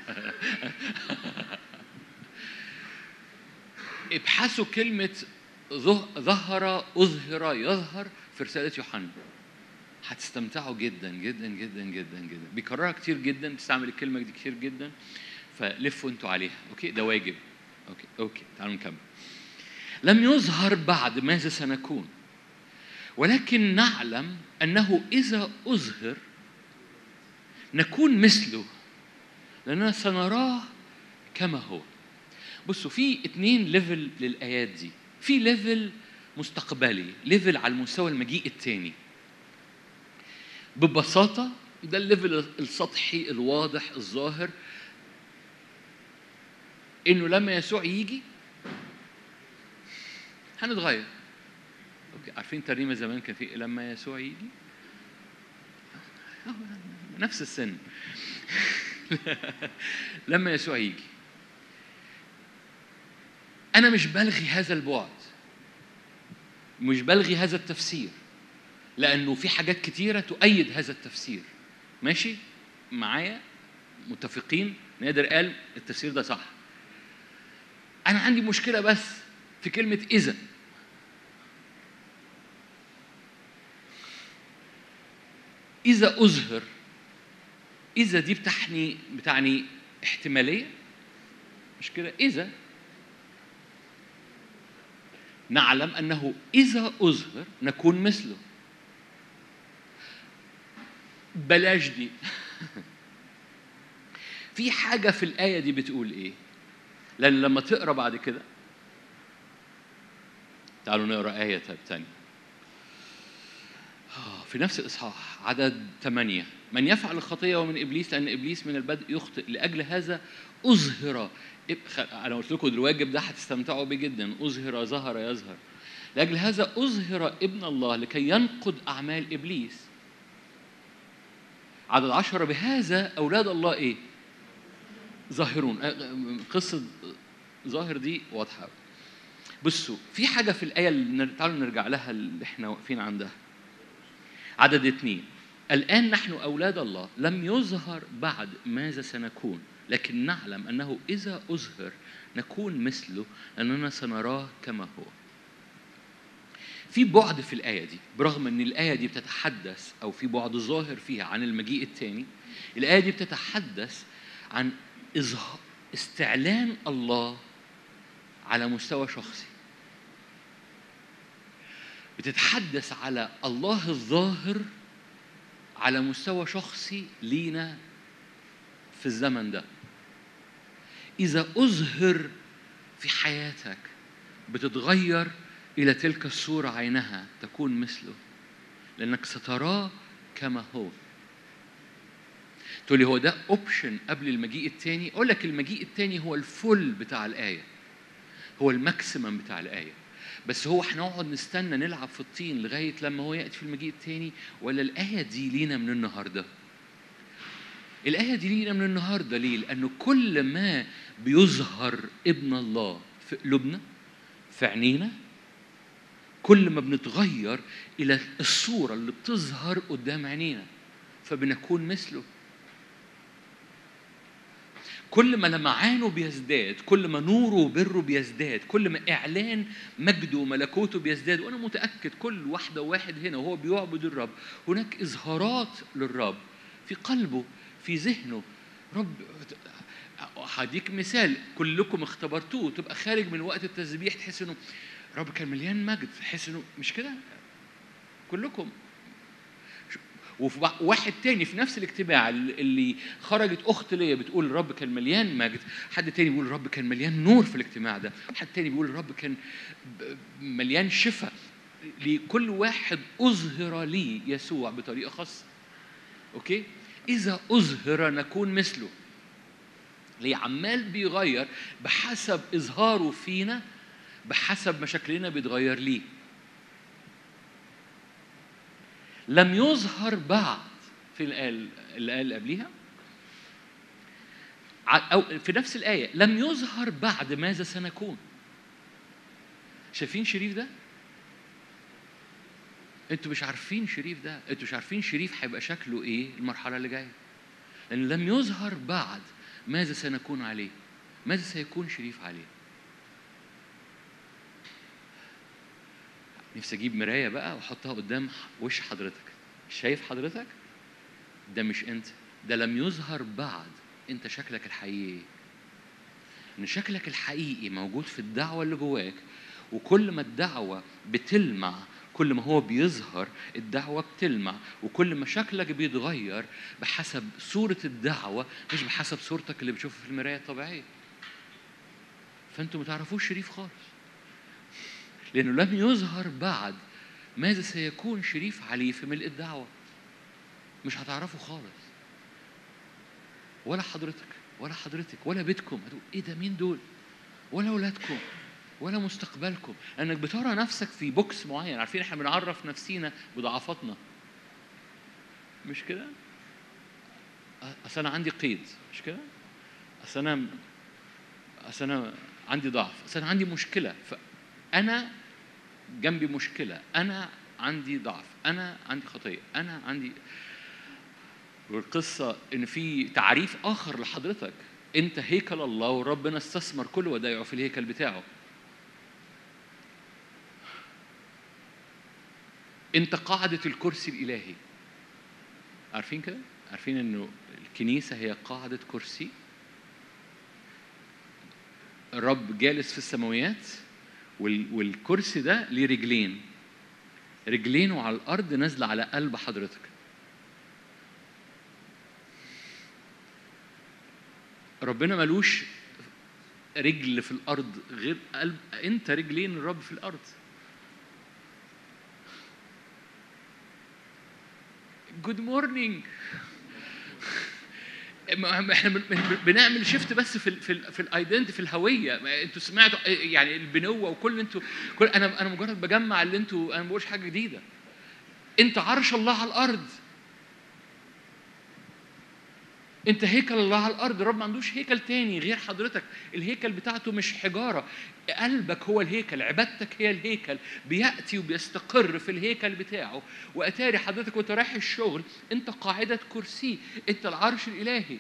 ابحثوا كلمه ظه- ظهر اظهر يظهر في رساله يوحنا هتستمتعوا جدا جدا جدا جدا جدا بيكررها كتير جدا تستعمل الكلمه دي كتير جدا فلفوا انتوا عليها اوكي ده واجب اوكي اوكي تعالوا نكمل لم يظهر بعد ماذا سنكون ولكن نعلم انه اذا اظهر نكون مثله لاننا سنراه كما هو بصوا في اتنين ليفل للايات دي في ليفل مستقبلي ليفل على المستوى المجيء التاني ببساطة ده الليفل السطحي الواضح الظاهر انه لما يسوع يجي هنتغير اوكي عارفين ترنيمه زمان كان في لما يسوع يجي أهو نفس السن لما يسوع يجي انا مش بلغي هذا البعد مش بلغي هذا التفسير لانه في حاجات كتيره تؤيد هذا التفسير ماشي معايا متفقين نادر قال التفسير ده صح انا عندي مشكله بس في كلمه اذا إذا أظهر إذا دي بتعني بتعني احتمالية مش كده إذا نعلم أنه إذا أظهر نكون مثله بلاش دي في حاجة في الآية دي بتقول إيه؟ لأن لما تقرأ بعد كده تعالوا نقرأ آية تانية في نفس الإصحاح عدد ثمانية من يفعل الخطية ومن إبليس لأن إبليس من البدء يخطئ لأجل هذا أظهر إب- خ- أنا قلت لكم الواجب ده هتستمتعوا بيه جدا أظهر ظهر يظهر لأجل هذا أظهر ابن الله لكي ينقض أعمال إبليس عدد عشرة بهذا أولاد الله إيه؟ ظاهرون أ- قصة ظاهر دي واضحه أوي. بصوا في حاجه في الايه اللي نر- تعالوا نرجع لها اللي احنا واقفين عندها عدد اثنين الآن نحن أولاد الله لم يظهر بعد ماذا سنكون لكن نعلم أنه إذا أظهر نكون مثله لأننا سنراه كما هو في بعد في الآية دي برغم أن الآية دي بتتحدث أو في بعد ظاهر فيها عن المجيء الثاني الآية دي بتتحدث عن إظهار استعلان الله على مستوى شخصي بتتحدث على الله الظاهر على مستوى شخصي لينا في الزمن ده إذا أظهر في حياتك بتتغير إلى تلك الصورة عينها تكون مثله لأنك ستراه كما هو تقول لي هو ده اوبشن قبل المجيء الثاني اقول لك المجيء الثاني هو الفل بتاع الايه هو الماكسيمم بتاع الايه بس هو احنا نقعد نستنى نلعب في الطين لغايه لما هو ياتي في المجيء الثاني ولا الايه دي لينا من النهارده الآية دي لينا من النهاردة ليه؟ لأنه كل ما بيظهر ابن الله في قلوبنا في عينينا كل ما بنتغير إلى الصورة اللي بتظهر قدام عينينا فبنكون مثله كل ما لمعانه بيزداد كل ما نوره وبره بيزداد كل ما إعلان مجده وملكوته بيزداد وأنا متأكد كل واحدة وواحد هنا وهو بيعبد الرب هناك إظهارات للرب في قلبه في ذهنه رب هديك مثال كلكم اختبرتوه تبقى خارج من وقت التسبيح تحس انه رب كان مليان مجد تحس انه مش كده كلكم وفي واحد تاني في نفس الاجتماع اللي خرجت اخت ليا بتقول الرب كان مليان مجد حد تاني بيقول الرب كان مليان نور في الاجتماع ده حد تاني بيقول الرب كان مليان شفاء لكل واحد اظهر لي يسوع بطريقه خاصه اوكي اذا اظهر نكون مثله ليه عمال بيغير بحسب اظهاره فينا بحسب ما شكلنا بيتغير ليه لم يظهر بعد في الآية اللي قال قبليها أو في نفس الآية لم يظهر بعد ماذا سنكون شايفين شريف ده؟ انتوا مش عارفين شريف ده انتوا مش عارفين شريف هيبقى شكله ايه المرحله اللي جايه لان لم يظهر بعد ماذا سنكون عليه ماذا سيكون شريف عليه نفسي اجيب مرايه بقى واحطها قدام وش حضرتك شايف حضرتك ده مش انت ده لم يظهر بعد انت شكلك الحقيقي ان شكلك الحقيقي موجود في الدعوه اللي جواك وكل ما الدعوه بتلمع كل ما هو بيظهر الدعوة بتلمع وكل ما شكلك بيتغير بحسب صورة الدعوة مش بحسب صورتك اللي بتشوفها في المراية الطبيعية فأنتوا ما تعرفوش شريف خالص لأنه لم يظهر بعد ماذا سيكون شريف عليه في ملء الدعوة مش هتعرفوا خالص ولا حضرتك ولا حضرتك ولا بيتكم هتقول ايه ده مين دول ولا اولادكم ولا مستقبلكم لانك بترى نفسك في بوكس معين عارفين احنا بنعرف نفسينا بضعفاتنا مش كده اصل انا عندي قيد مش كده اصل انا اصل انا عندي ضعف اصل انا عندي مشكله فانا جنبي مشكله انا عندي ضعف انا عندي خطيه انا عندي والقصه ان في تعريف اخر لحضرتك انت هيكل الله وربنا استثمر كل ودائعه في الهيكل بتاعه انت قاعدة الكرسي الإلهي عارفين كده؟ عارفين انه الكنيسة هي قاعدة كرسي الرب جالس في السماويات والكرسي ده ليه رجلين رجلينه على الأرض نازلة على قلب حضرتك ربنا ملوش رجل في الأرض غير قلب أنت رجلين الرب في الأرض جود مورنينج احنا بنعمل شيفت بس في ال في ال في الايدنتي في الهويه انتوا سمعتوا يعني البنوه وكل انتوا كل انا انا مجرد بجمع اللي انتوا انا ما بقولش حاجه جديده انت عرش الله على الارض انت هيكل الله على الارض الرب ما عندوش هيكل تاني غير حضرتك الهيكل بتاعته مش حجاره قلبك هو الهيكل عبادتك هي الهيكل بياتي وبيستقر في الهيكل بتاعه واتاري حضرتك وانت رايح الشغل انت قاعده كرسي انت العرش الالهي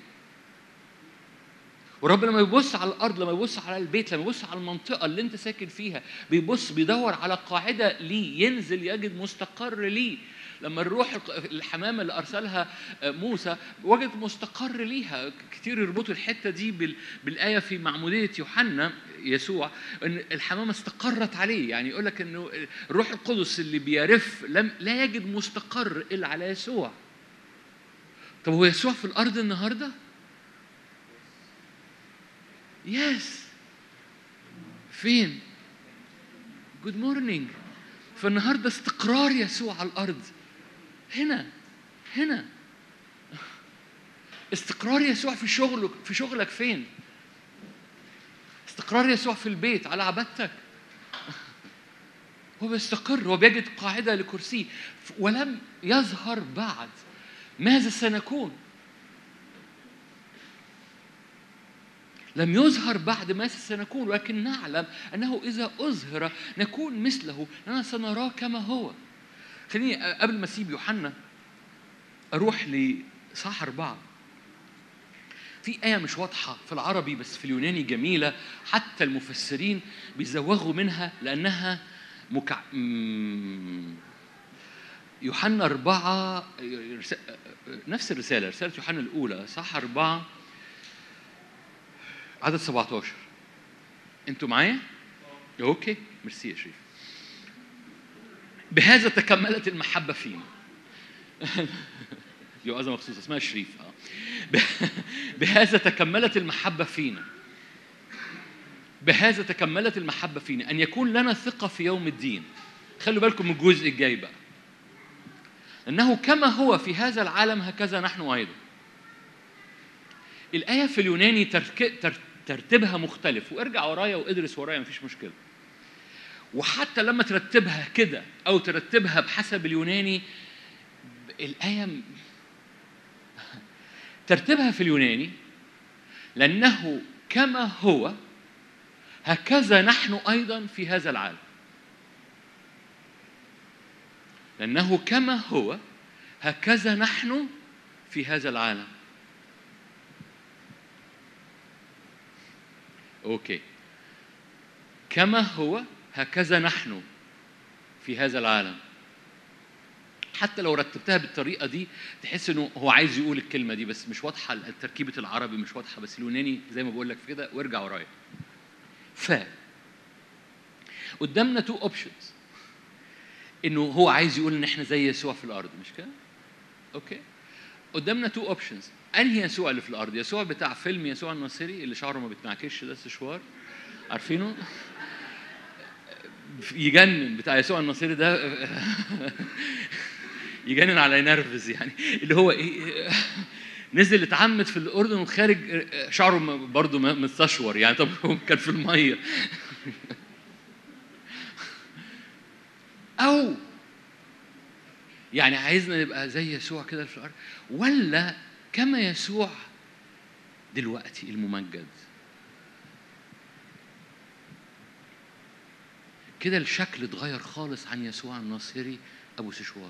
ورب لما يبص على الارض لما يبص على البيت لما يبص على المنطقه اللي انت ساكن فيها بيبص بيدور على قاعده ليه ينزل يجد مستقر ليه لما الروح الحمامه اللي ارسلها موسى وجد مستقر ليها كتير يربطوا الحته دي بال- بالايه في معموديه يوحنا يسوع ان الحمامه استقرت عليه يعني يقول لك انه الروح القدس اللي بيرف لم لا يجد مستقر الا على يسوع طب هو يسوع في الارض النهارده يس فين جود مورنينج فالنهارده استقرار يسوع على الارض هنا هنا استقرار يسوع في شغلك في شغلك فين استقرار يسوع في البيت على عبادتك هو بيستقر هو بيجد قاعدة لكرسيه ولم يظهر بعد ماذا سنكون لم يظهر بعد ماذا سنكون ولكن نعلم أنه إذا أظهر نكون مثله لأننا سنراه كما هو خليني قبل ما أسيب يوحنا أروح لصح أربعة في آية مش واضحة في العربي بس في اليوناني جميلة حتى المفسرين بيزوغوا منها لأنها مكع... مم. يوحنا أربعة رس- نفس الرسالة رسالة يوحنا الأولى صح أربعة عدد 17 أنتوا معايا؟ أوكي ميرسي يا شريف بهذا تكملت المحبة فينا دي وعظة مخصوصة اسمها شريف اه ب- بهذا تكملت المحبة فينا بهذا تكملت المحبة فينا أن يكون لنا ثقة في يوم الدين خلوا بالكم من الجزء الجاي بقى أنه كما هو في هذا العالم هكذا نحن أيضا الآية في اليوناني ترك... تر... ترتيبها مختلف وارجع ورايا وادرس ورايا مفيش مشكلة وحتى لما ترتبها كده أو ترتبها بحسب اليوناني الآية م- ترتيبها في اليوناني لأنه كما هو هكذا نحن أيضا في هذا العالم لأنه كما هو هكذا نحن في هذا العالم أوكي كما هو هكذا نحن في هذا العالم حتى لو رتبتها بالطريقه دي تحس انه هو عايز يقول الكلمه دي بس مش واضحه تركيبه العربي مش واضحه بس اليوناني زي ما بقول لك كده وارجع ورايا ف قدامنا تو اوبشنز انه هو عايز يقول ان احنا زي يسوع في الارض مش كده اوكي قدامنا تو اوبشنز انهي يسوع اللي في الارض يسوع بتاع فيلم يسوع الناصري اللي شعره ما بتنعكش ده سشوار عارفينه يجنن بتاع يسوع الناصري ده يجنن على نرفز يعني اللي هو ايه نزل اتعمد في الاردن وخارج شعره برضه مستشور يعني طب هو كان في الميه او يعني عايزنا نبقى زي يسوع كده في الارض ولا كما يسوع دلوقتي الممجد كده الشكل اتغير خالص عن يسوع الناصري ابو سشوار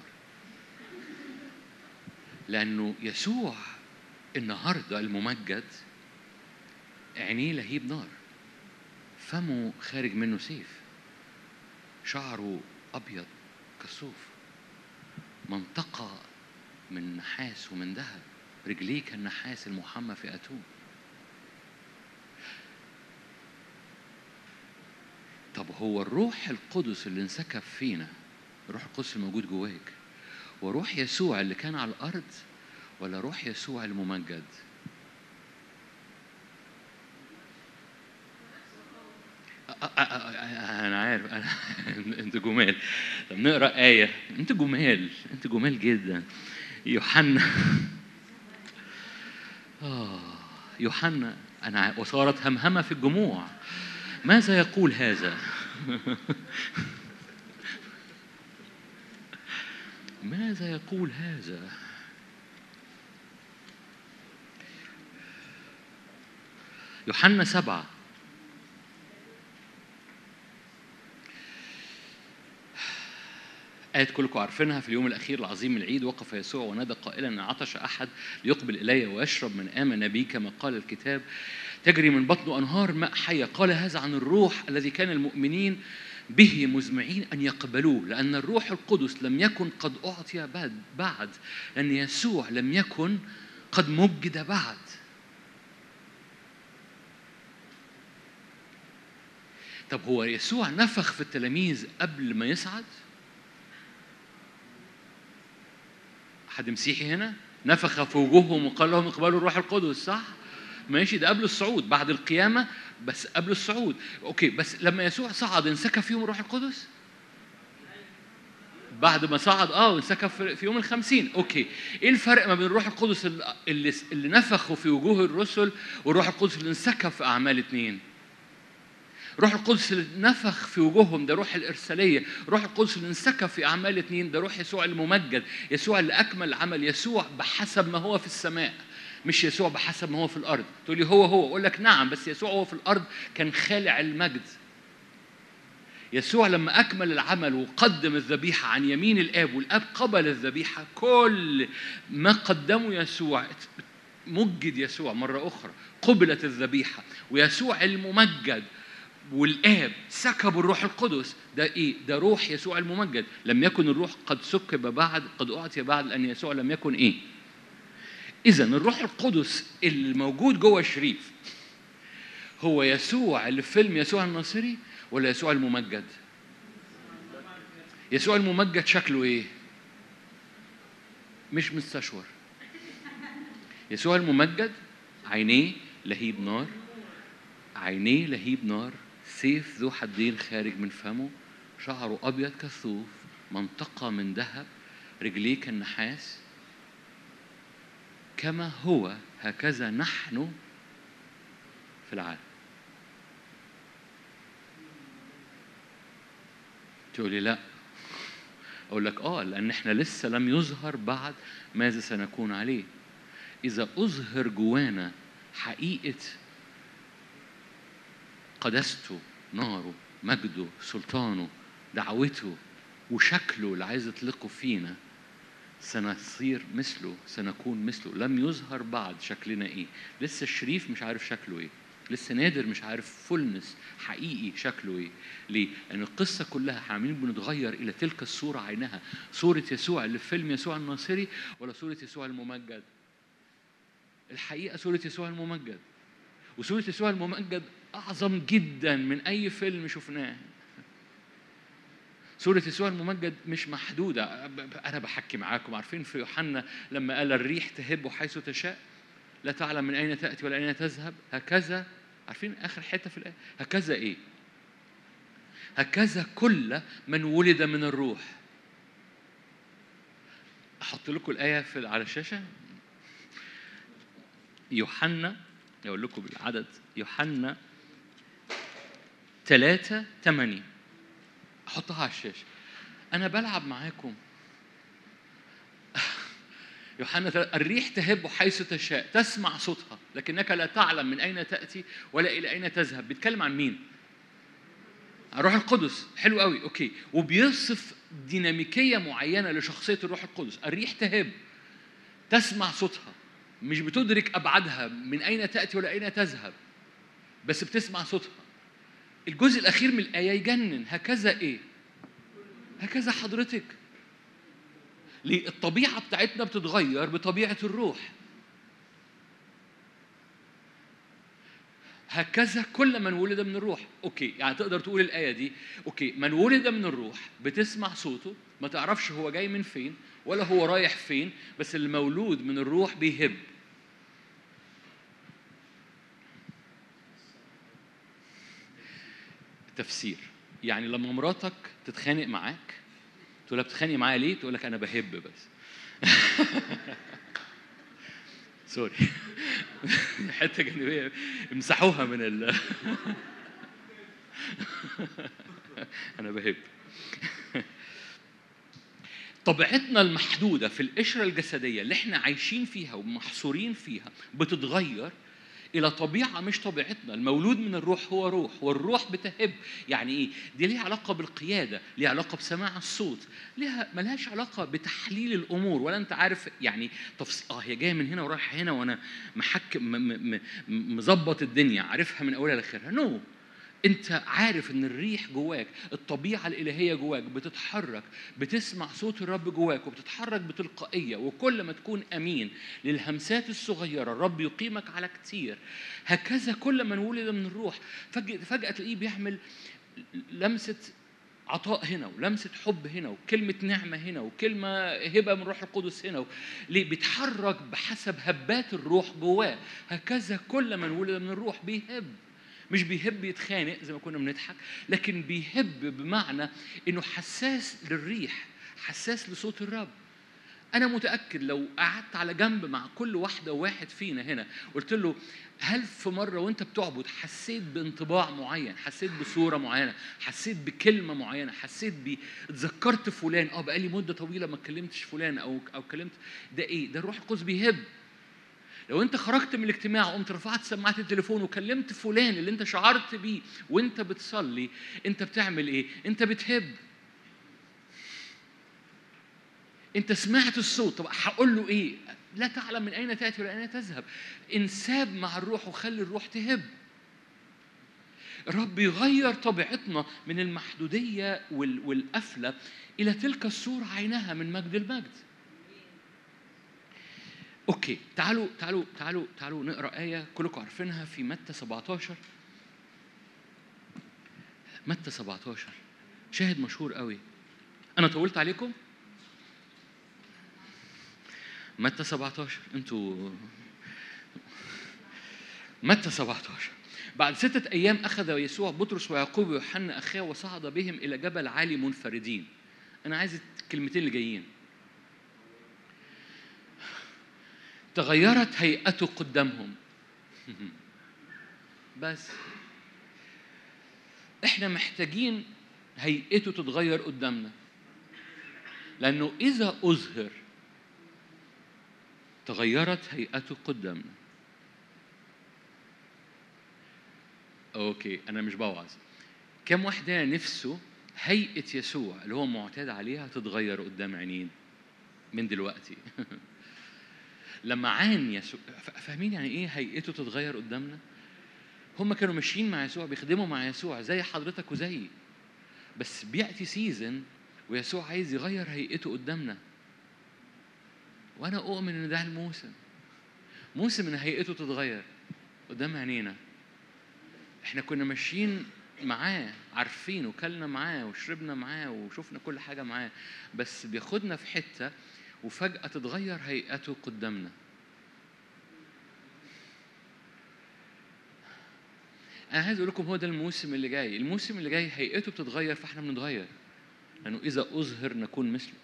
لانه يسوع النهارده الممجد عينيه لهيب نار فمه خارج منه سيف شعره ابيض كالصوف منطقه من نحاس ومن ذهب رجليه كالنحاس المحمى في اتون طب هو الروح القدس اللي انسكب فينا الروح القدس الموجود جواك وروح يسوع اللي كان على الارض ولا روح يسوع الممجد انا عارف انا انتوا جمال طب نقرا ايه انتوا جمال انتوا جمال جدا يوحنا اه يوحنا انا وصارت همهمه في الجموع ماذا يقول هذا ماذا يقول هذا يوحنا سبعة آية كلكم عارفينها في اليوم الأخير العظيم من العيد وقف يسوع ونادى قائلا إن عطش أحد ليقبل إلي ويشرب من آمن بي كما قال الكتاب تجري من بطنه أنهار ماء حية قال هذا عن الروح الذي كان المؤمنين به مزمعين أن يقبلوه لأن الروح القدس لم يكن قد أعطي بعد بعد لأن يسوع لم يكن قد مجد بعد طب هو يسوع نفخ في التلاميذ قبل ما يصعد؟ حد مسيحي هنا؟ نفخ في وجوههم وقال لهم اقبلوا الروح القدس صح؟ ماشي ده قبل الصعود بعد القيامة بس قبل الصعود اوكي بس لما يسوع صعد انسكب فيهم الروح القدس؟ بعد ما صعد اه وانسكب في في يوم الخمسين اوكي ايه الفرق ما بين الروح القدس اللي, اللي, اللي نفخه في وجوه الرسل والروح القدس اللي انسكب في اعمال اتنين؟ روح القدس اللي نفخ في وجوههم ده روح الإرسالية روح القدس اللي انسكب في أعمال اتنين ده روح يسوع الممجد يسوع اللي أكمل عمل يسوع بحسب ما هو في السماء مش يسوع بحسب ما هو في الأرض تقول لي هو هو أقول لك نعم بس يسوع هو في الأرض كان خالع المجد يسوع لما أكمل العمل وقدم الذبيحة عن يمين الآب والآب قبل الذبيحة كل ما قدمه يسوع مجد يسوع مرة أخرى قبلت الذبيحة ويسوع الممجد والآب سكبوا الروح القدس ده إيه؟ ده روح يسوع الممجد لم يكن الروح قد سكب بعد قد أعطي بعد لأن يسوع لم يكن إيه؟ إذا الروح القدس اللي موجود جوه شريف هو يسوع اللي في فيلم يسوع الناصري ولا يسوع الممجد؟ يسوع الممجد شكله إيه؟ مش مستشور يسوع الممجد عينيه لهيب نار عينيه لهيب نار سيف ذو حدين خارج من فمه شعره أبيض كالثوف منطقة من ذهب رجليه كالنحاس كما هو هكذا نحن في العالم تقولي لا أقول لك آه لأن إحنا لسه لم يظهر بعد ماذا سنكون عليه إذا أظهر جوانا حقيقة قدسته ناره مجده سلطانه دعوته وشكله اللي عايز يطلقه فينا سنصير مثله سنكون مثله لم يظهر بعد شكلنا ايه لسه الشريف مش عارف شكله ايه لسه نادر مش عارف فولنس حقيقي شكله ايه ليه لان القصه كلها احنا عاملين بنتغير الى تلك الصوره عينها صوره يسوع اللي في فيلم يسوع الناصري ولا صوره يسوع الممجد الحقيقه صوره يسوع الممجد وصوره يسوع الممجد أعظم جدا من أي فيلم شفناه سورة يسوع الممجد مش محدودة أنا بحكي معاكم عارفين في يوحنا لما قال الريح تهب حيث تشاء لا تعلم من أين تأتي ولا أين تذهب هكذا عارفين آخر حتة في الآية هكذا إيه هكذا كل من ولد من الروح أحط لكم الآية في على الشاشة يوحنا أقول لكم بالعدد يوحنا ثلاثة ثمانية أحطها على الشاشة أنا بلعب معاكم يوحنا الريح تهب حيث تشاء تسمع صوتها لكنك لا تعلم من أين تأتي ولا إلى أين تذهب بيتكلم عن مين؟ الروح القدس حلو قوي أوكي وبيصف ديناميكية معينة لشخصية الروح القدس الريح تهب تسمع صوتها مش بتدرك أبعادها من أين تأتي ولا أين تذهب بس بتسمع صوتها الجزء الأخير من الآية يجنن هكذا إيه؟ هكذا حضرتك ليه؟ الطبيعة بتاعتنا بتتغير بطبيعة الروح هكذا كل من ولد من الروح اوكي يعني تقدر تقول الايه دي اوكي من ولد من الروح بتسمع صوته ما تعرفش هو جاي من فين ولا هو رايح فين بس المولود من الروح بيهب تفسير يعني لما مراتك تتخانق معاك تقول لها بتتخانقي معايا ليه تقول لك انا بهب بس سوري حته جانبيه امسحوها من ال انا بهب طبيعتنا المحدوده في القشره الجسديه اللي احنا عايشين فيها ومحصورين فيها بتتغير الى طبيعه مش طبيعتنا المولود من الروح هو روح والروح بتهب يعني ايه دي ليها علاقه بالقياده ليها علاقه بسماع الصوت ليها ملهاش علاقه بتحليل الامور ولا انت عارف يعني تفصيل اه هي جايه من هنا ورايحه هنا وانا محك م- م- م- مظبط الدنيا عارفها من اولها لاخرها نو no. انت عارف ان الريح جواك الطبيعه الالهيه جواك بتتحرك بتسمع صوت الرب جواك وبتتحرك بتلقائيه وكل ما تكون امين للهمسات الصغيره الرب يقيمك على كتير هكذا كل من ولد من الروح فجاه فجاه تلاقيه بيعمل لمسه عطاء هنا ولمسة حب هنا وكلمة نعمة هنا وكلمة هبة من روح القدس هنا ليه بيتحرك بحسب هبات الروح جواه هكذا كل من ولد من الروح بيهب مش بيهب يتخانق زي ما كنا بنضحك لكن بيهب بمعنى انه حساس للريح حساس لصوت الرب انا متاكد لو قعدت على جنب مع كل واحده وواحد فينا هنا قلت له هل في مره وانت بتعبد حسيت بانطباع معين حسيت بصوره معينه حسيت بكلمه معينه حسيت ب اتذكرت فلان اه بقالي مده طويله ما اتكلمتش فلان او او كلمت ده ايه ده الروح القدس بيهب لو انت خرجت من الاجتماع وقمت رفعت سماعه التليفون وكلمت فلان اللي انت شعرت بيه وانت بتصلي انت بتعمل ايه انت بتهب انت سمعت الصوت طب هقول له ايه لا تعلم من اين تاتي ولا اين تذهب انساب مع الروح وخلي الروح تهب الرب يغير طبيعتنا من المحدوديه وال- والقفله الى تلك الصوره عينها من مجد المجد اوكي تعالوا تعالوا تعالوا تعالوا نقرا ايه كلكم عارفينها في متى 17 متى 17 شاهد مشهور قوي انا طولت عليكم متى 17 انتوا متى 17 بعد ستة أيام أخذ يسوع بطرس ويعقوب ويوحنا أخاه وصعد بهم إلى جبل عالي منفردين أنا عايز الكلمتين اللي جايين تغيرت هيئته قدامهم بس احنا محتاجين هيئته تتغير قدامنا لانه اذا اظهر تغيرت هيئته قدامنا اوكي انا مش بوعظ كم واحد هنا نفسه هيئه يسوع اللي هو معتاد عليها تتغير قدام عينين من دلوقتي لما عان يسوع ف- فاهمين يعني ايه هيئته تتغير قدامنا هم كانوا ماشيين مع يسوع بيخدموا مع يسوع زي حضرتك وزيي بس بياتي سيزن ويسوع عايز يغير هيئته قدامنا وانا اؤمن ان ده الموسم موسم ان هيئته تتغير قدام عينينا احنا كنا ماشيين معاه عارفين وكلنا معاه وشربنا معاه وشفنا كل حاجه معاه بس بياخدنا في حته وفجاه تتغير هيئته قدامنا انا عايز اقول لكم هو ده الموسم اللي جاي الموسم اللي جاي هيئته بتتغير فاحنا بنتغير لانه اذا اظهر نكون مثله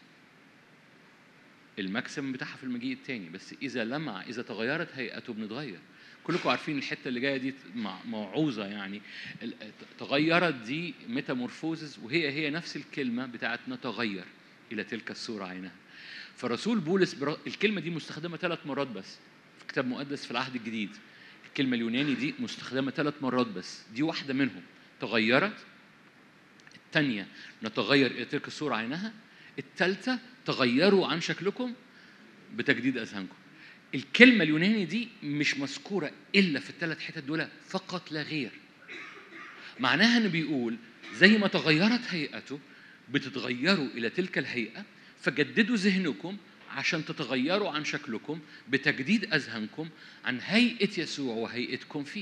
المكسب بتاعها في المجيء التاني بس اذا لمع اذا تغيرت هيئته بنتغير كلكم عارفين الحته اللي جايه دي مع- موعوظه يعني ال- تغيرت دي ميتامورفوزز وهي هي نفس الكلمه بتاعت نتغير الى تلك الصوره عينها فرسول بولس برا... الكلمه دي مستخدمه ثلاث مرات بس في كتاب مقدس في العهد الجديد الكلمه اليوناني دي مستخدمه ثلاث مرات بس دي واحده منهم تغيرت الثانيه نتغير الى تلك الصوره عينها الثالثه تغيروا عن شكلكم بتجديد اذهانكم الكلمه اليوناني دي مش مذكوره الا في الثلاث حتت دول فقط لا غير معناها انه بيقول زي ما تغيرت هيئته بتتغيروا الى تلك الهيئه فجددوا ذهنكم عشان تتغيروا عن شكلكم بتجديد اذهانكم عن هيئه يسوع وهيئتكم فيه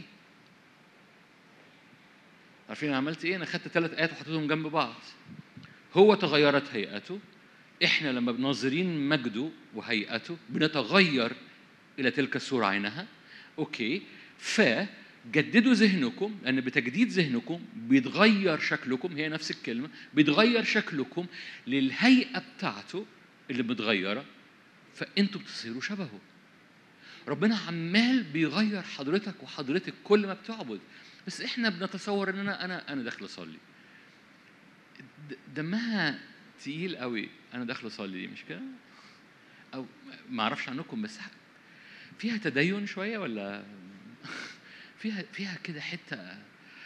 عارفين أنا عملت ايه انا خدت ثلاث ايات وحطيتهم جنب بعض هو تغيرت هيئته احنا لما بناظرين مجده وهيئته بنتغير الى تلك الصوره عينها اوكي فجددوا ذهنكم لان بتجديد ذهنكم بيتغير شكلكم هي نفس الكلمه بيتغير شكلكم للهيئه بتاعته اللي متغيره فانتوا بتصيروا شبهه ربنا عمال بيغير حضرتك وحضرتك كل ما بتعبد بس احنا بنتصور ان انا انا انا داخل اصلي د- دمها تقيل قوي انا داخل اصلي دي مش كده او ما اعرفش عنكم بس فيها تدين شويه ولا فيها فيها كده حته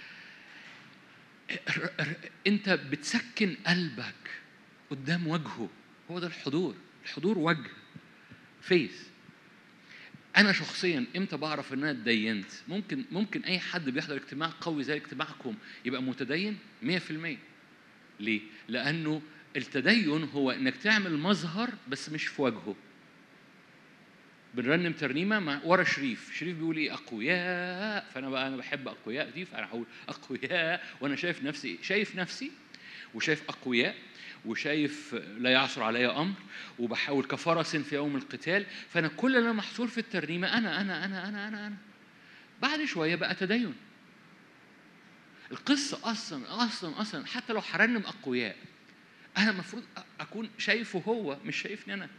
ر- ر- انت بتسكن قلبك قدام وجهه هو ده الحضور الحضور وجه فيس انا شخصيا امتى بعرف ان انا اتدينت ممكن ممكن اي حد بيحضر اجتماع قوي زي اجتماعكم يبقى متدين 100% ليه لانه التدين هو انك تعمل مظهر بس مش في وجهه بنرنم ترنيمه مع ورا شريف شريف بيقول ايه اقوياء فانا بقى انا بحب اقوياء دي فانا هقول اقوياء وانا شايف نفسي شايف نفسي وشايف اقوياء وشايف لا يعثر علي امر وبحاول كفرس في يوم القتال فانا كل اللي انا محصور في الترنيمه انا انا انا انا انا انا بعد شويه بقى تدين القصه اصلا اصلا اصلا حتى لو هرنم اقوياء انا المفروض أ- اكون شايفه هو مش شايفني انا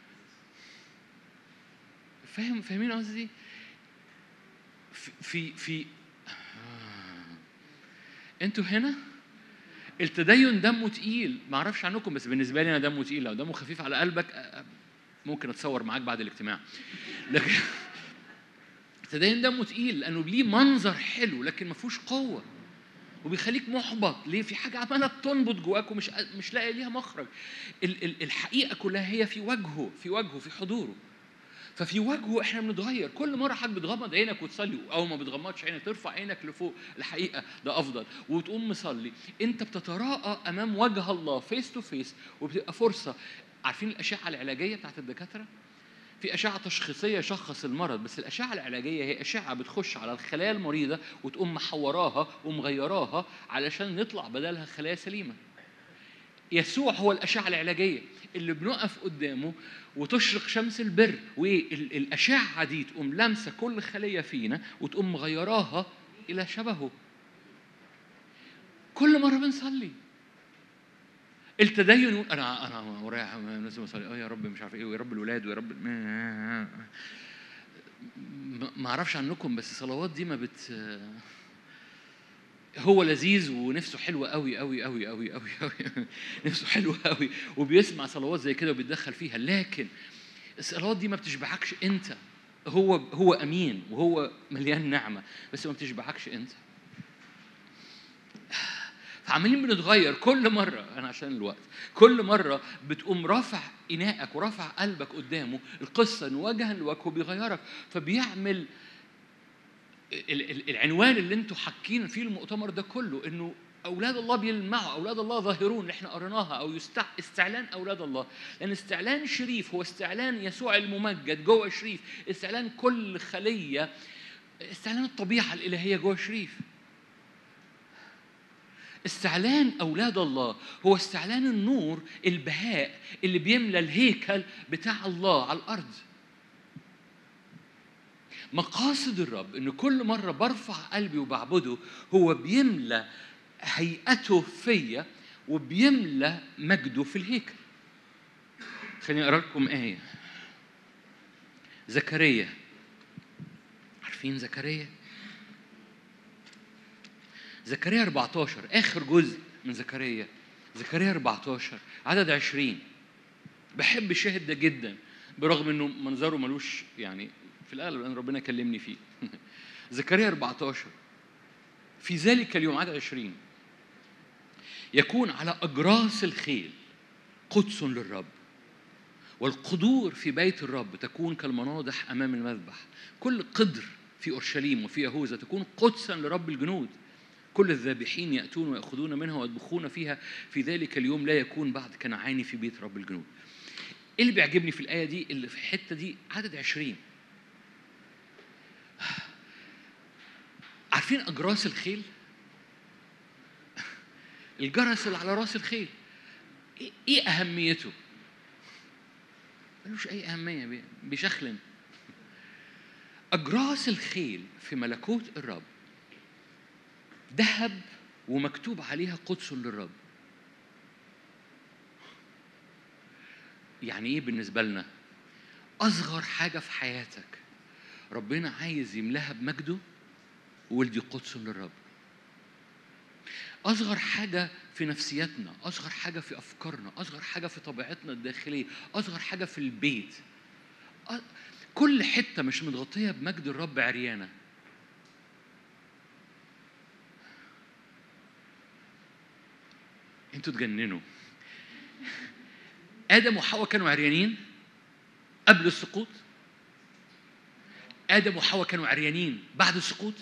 فاهم فاهمين قصدي في في, في آه. انتوا هنا التدين دمه تقيل ما اعرفش عنكم بس بالنسبه لي انا دمه تقيل لو دمه خفيف على قلبك آه، ممكن اتصور معاك بعد الاجتماع لكن التدين دمه تقيل لانه ليه منظر حلو لكن ما فيهوش قوه وبيخليك محبط ليه في حاجه عماله تنبض جواك ومش مش لاقي ليها مخرج ال- ال- الحقيقه كلها هي في وجهه في وجهه في حضوره ففي وجهه احنا بنتغير كل مره حضرتك بتغمض عينك وتصلي او ما بتغمضش عينك ترفع عينك لفوق الحقيقه ده افضل وتقوم مصلي انت بتتراءى امام وجه الله فيس تو فيس وبتبقى فرصه عارفين الاشعه العلاجيه بتاعت الدكاتره في أشعة تشخيصية يشخص المرض بس الأشعة العلاجية هي أشعة بتخش على الخلايا المريضة وتقوم محوراها ومغيراها علشان يطلع بدلها خلايا سليمة يسوع هو الأشعة العلاجية اللي بنقف قدامه وتشرق شمس البر والأشعة دي تقوم لامسة كل خلية فينا وتقوم مغيراها إلى شبهه كل مرة بنصلي التدين يقول انا انا ورايا لازم اصلي اه يا رب مش عارف ايه ويا رب الولاد ويا رب ما ما اعرفش عنكم بس الصلوات دي ما بت هو لذيذ ونفسه حلوه قوي قوي قوي قوي قوي قوي نفسه حلوه قوي وبيسمع صلوات زي كده وبيتدخل فيها لكن الصلوات دي ما بتشبعكش انت هو هو امين وهو مليان نعمه بس ما بتشبعكش انت فعمالين بنتغير كل مرة أنا عشان الوقت كل مرة بتقوم رافع إناءك ورافع قلبك قدامه القصة إن وجها لوجهه بيغيرك فبيعمل ال- ال- العنوان اللي انتوا حاكين فيه المؤتمر ده كله انه اولاد الله بيلمعوا اولاد الله ظاهرون اللي احنا قريناها او يستع... استعلان اولاد الله لان استعلان شريف هو استعلان يسوع الممجد جوه شريف استعلان كل خليه استعلان الطبيعه الالهيه جوه شريف استعلان اولاد الله هو استعلان النور البهاء اللي بيملى الهيكل بتاع الله على الارض مقاصد الرب ان كل مره برفع قلبي وبعبده هو بيملى هيئته فيا وبيملى مجده في الهيكل خليني اقرا لكم ايه زكريا عارفين زكريا زكريا 14 اخر جزء من زكريا زكريا 14 عدد 20 بحب الشاهد ده جدا برغم انه منظره ملوش يعني في الاغلب لان ربنا كلمني فيه زكريا 14 في ذلك اليوم عدد 20 يكون على اجراس الخيل قدس للرب والقدور في بيت الرب تكون كالمناضح امام المذبح كل قدر في اورشليم وفي يهوذا تكون قدسا لرب الجنود كل الذابحين ياتون وياخذون منها ويطبخون فيها في ذلك اليوم لا يكون بعد كنعاني في بيت رب الجنود ايه اللي بيعجبني في الايه دي اللي في الحته دي عدد 20 عارفين اجراس الخيل الجرس اللي على راس الخيل ايه إيه اهميته ملوش اي اهميه بي- بيشخلن اجراس الخيل في ملكوت الرب ذهب ومكتوب عليها قدس للرب يعني ايه بالنسبه لنا اصغر حاجه في حياتك ربنا عايز يملاها بمجده ولدي قدس للرب اصغر حاجه في نفسيتنا اصغر حاجه في افكارنا اصغر حاجه في طبيعتنا الداخليه اصغر حاجه في البيت أ- كل حته مش متغطيه بمجد الرب عريانه انتوا تجننوا ادم وحواء كانوا عريانين قبل السقوط ادم وحواء كانوا عريانين بعد السقوط